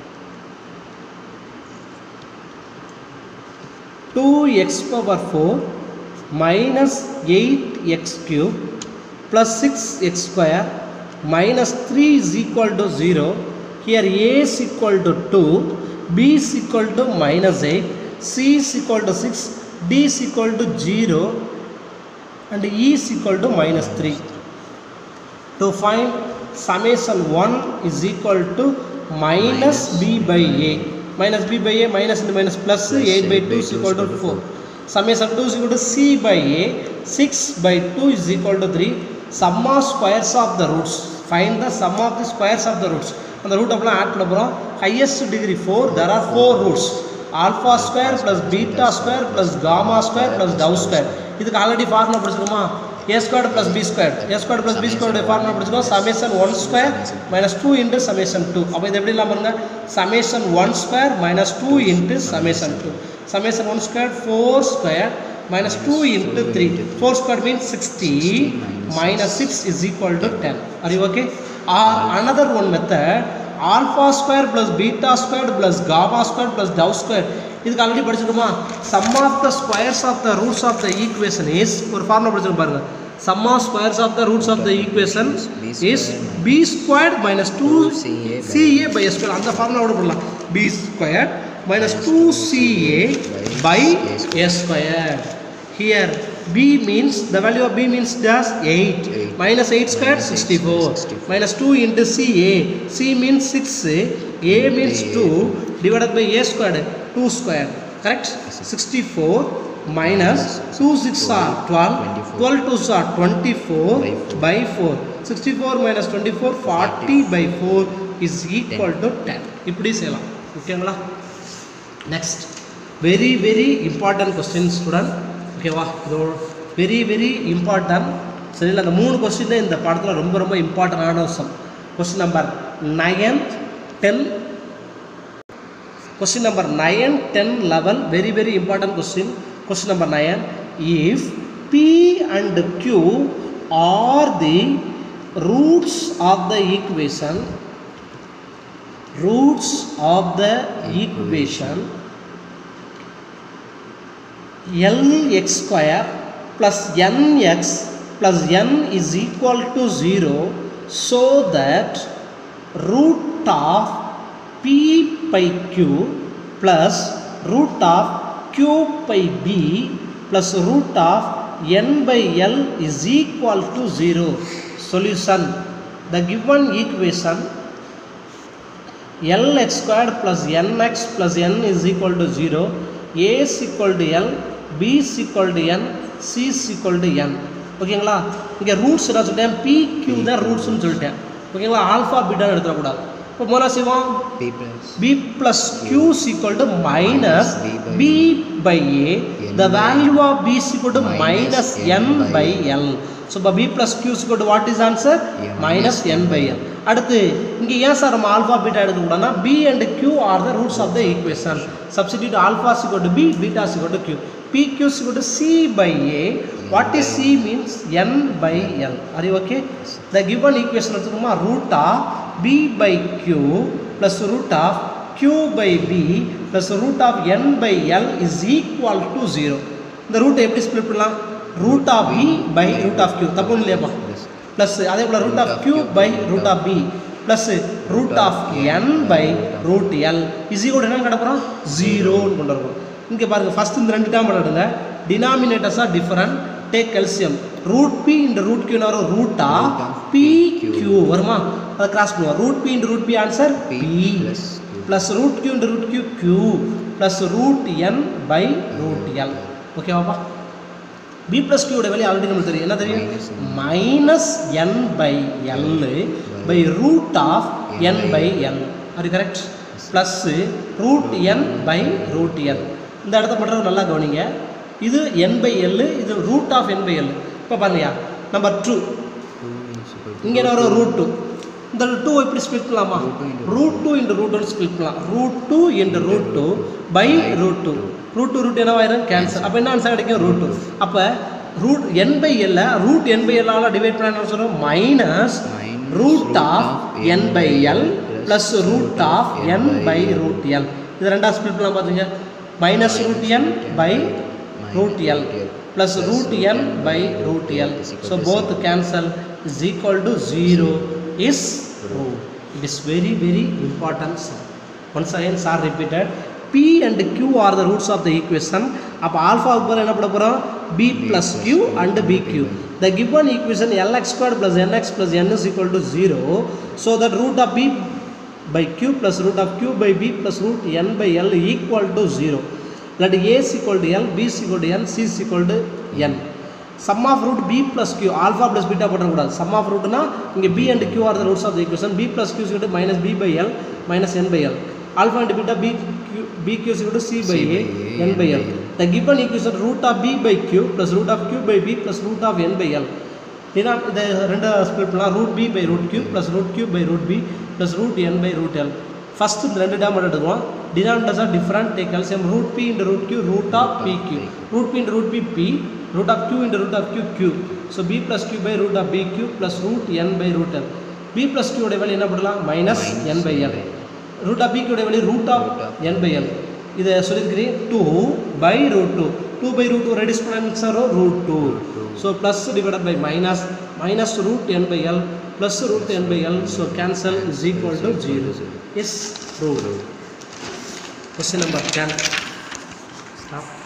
2x power 4 minus 8x cube plus 6x square minus 3 is equal to 0 here a is equal to 2 b is equal to minus 8 c is equal to 6 d is equal to 0 and e is equal to minus 3 to find summation 1 is equal to minus b by a minus b by a minus into minus plus 8 by 2 is equal to 4 summation 2 is equal to c by a 6 by 2 is equal to 3 sum of squares of the roots find the sum of the squares of the roots அந்த ரூட் அப்படிலாம் ஆட் பண்ண போகிறோம் highest degree four there are four roots alpha square plus beta square plus gamma square plus tau square இதுக்கு ஆல்ரெடி ஃபார்முலா படிச்சிருக்கோமா a square plus B square A square plus B square formula படிச்சிருக்கோம் summation one square minus two into summation two அப்போ இது எப்படி இல்லாமல் பாருங்க summation one square minus two into summation two summation one square four square minus 2 into 3 4 square means 60 minus 6 is equal to 10 are you okay or another one method alpha square plus beta squared plus gamma squared plus tau squared இதுக்கு ஆல்ரெடி படிச்சிருக்கோமா sum of the squares of the roots of the equation is ஒரு ஃபார்முலா படிச்சிருக்கோம் பாருங்க sum of squares of the roots of the equation is b squared minus 2
CA
ca by s squared அந்த ஃபார்முலா கூட போடலாம் b squared minus 2ca by a square here b means the value of b means dash 8
Eight.
minus 8 squared 64 minus 2 into ca c means 6 a means 2 divided by a squared 2 squared correct 64 minus 2 6 are 12 12 2 are 24 by 4 64 minus 24 40 by 4 is equal to 10 இப்படி செய்யலாம் ஓகேங்களா next very very important question student ஓகேவா இதோ வெரி வெரி இம்பார்ட்டன்ட் சரிங்களா அந்த மூணு கொஸ்டின் தான் இந்த பாடத்தில் ரொம்ப ரொம்ப இம்பார்ட்டண்டான விஷயம் question number nine ten question number 9 10 11 very very important question question number 9 if p and q are the roots of the equation roots of the equation lx square plus nx plus n is equal to 0 so that root of p by q plus root of q by b plus root of n by l is equal to 0. Solution. The given equation lx squared plus nx plus n is equal to 0. a is equal to l, b is equal to n, c is equal to n. ஓகேங்களா இங்கே ரூட்ஸ் என்ன சொல்லிட்டேன் பி கியூ தான் ரூட்ஸ்னு சொல்லிட்டேன் ஓகேங்களா ஆல்ஃபா பீட்டான்னு எடுத்துடக்கூடாது இப்போ முதல்ல செய்வோம்
b plus
b plus q is equal to minus b by a the value of b is equal to minus n by l so இப்போ b plus q is equal to what is answer
M
minus n by l அடுத்து இங்கே ஏன் சார் நம்ம ஆல்ஃபா பீட்டா எடுக்கக்கூடாதுன்னா b and q are the roots of the equation substitute alpha is equal to b beta is equal to q p q is equal to c by a what is c means n by l are you okay the given equation எடுத்துக்கோமா root of b by q plus root of q by b plus root of n by l is equal to 0 இந்த ரூட்டை எப்படி ஸ்ப்ளிட் பண்ணலாம் root of b by root of q தப்பு இல்லையாப்பா
plus
ப்ளஸ் அதே போல் root of q by root of b plus root of n by root l is equal என்னன்னு கிடப்புறோம் ஜீரோன்னு கொண்டு வரணும் இங்கே பாருங்கள் ஃபஸ்ட் இந்த ரெண்டு டேம் எடுங்க denominators are different take LCM root p இந்த ரூட் கியூ வரும் ரூட் ஆஃப் பி கியூ வருமா அதை கிராஸ் பண்ணுவோம் ரூட் பி இந்த root p answer
p
p
plus q
plus root q இந்த root q q plus root n by root l ஓகேவாப்பா பி ப்ளஸ் கியூட வெளியே ஆல்ரெடி நமக்கு தெரியும் என்ன தெரியும் minus n by l by root of n by l அது correct plus root n by root l இந்த இடத்த மட்டும் நல்லா கவனிங்க இது என் பை எல் இது root of n by l இப்போ பாருங்கயா number two
2 is equal to
இங்கே என்ன வரும் ரூட் டூ இந்த டூ எப்படி ஸ்பிளிட் பண்ணலாமா root two into root one split பண்ணலாம் root two into root two by root two root two root என்னவாயிரும் கேன்சல் அப்போ என்ன ஆன்சர் கிடைக்கும் ரூட் டூ அப்போ ரூட் என் பை எல்ல ரூட் என் பை எல்லால டிவைட் பண்ண என்ன சொல்கிறோம் minus
Minus
root of n by l plus root of n by root l இது ரெண்டா ஸ்பிளிட் பண்ணலாம் பார்த்துங்க minus root n by root L plus root L by root L. So both cancel is equal to 0 is true. It is very very important. sir. Once again sir repeated. P and Q are the roots of the equation. அப்போ ஆல்ஃபாவுக்கு பதில் என்ன பண்ண போகிறோம் b plus q and bq. The given equation lx squared plus nx plus n is equal to 0. So that root of b by q plus root of q by b plus root n by l equal to 0. Let a is equal to l, b is equal to n, c is equal to n. Sum of root b plus q, alpha plus beta போட்டக்கூடாது sum of rootனா இங்கே b and q are the roots of the equation, b plus q is equal to minus b by l minus n by l. Alpha and beta b, q, b q is equal to c by
C
a,
by A,
n by l. The given equation root of b by q plus root of q by b plus root of n by l. ஏன்னா இதை ரெண்டு ஸ்ப்ளிட் பண்ணலாம் root p by root q plus root q by root p plus root n by root l first இந்த ரெண்டு டேம் எடுத்துக்குவோம் denominators are different take LCM root p into root q root of p q root p into root p p root of q into root of q q so p plus q by root of p q plus root n by root l B plus கியூடைய வேல்யூ என்ன பண்ணலாம் minus n by l root of p கியூடைய value root of n by l இதை சொல்லியிருக்கிறேன் two by root two two by root two reduce பண்ண root two so plus divided by minus minus root n by l plus root n by l so cancel is equal to zero is true question number ten stop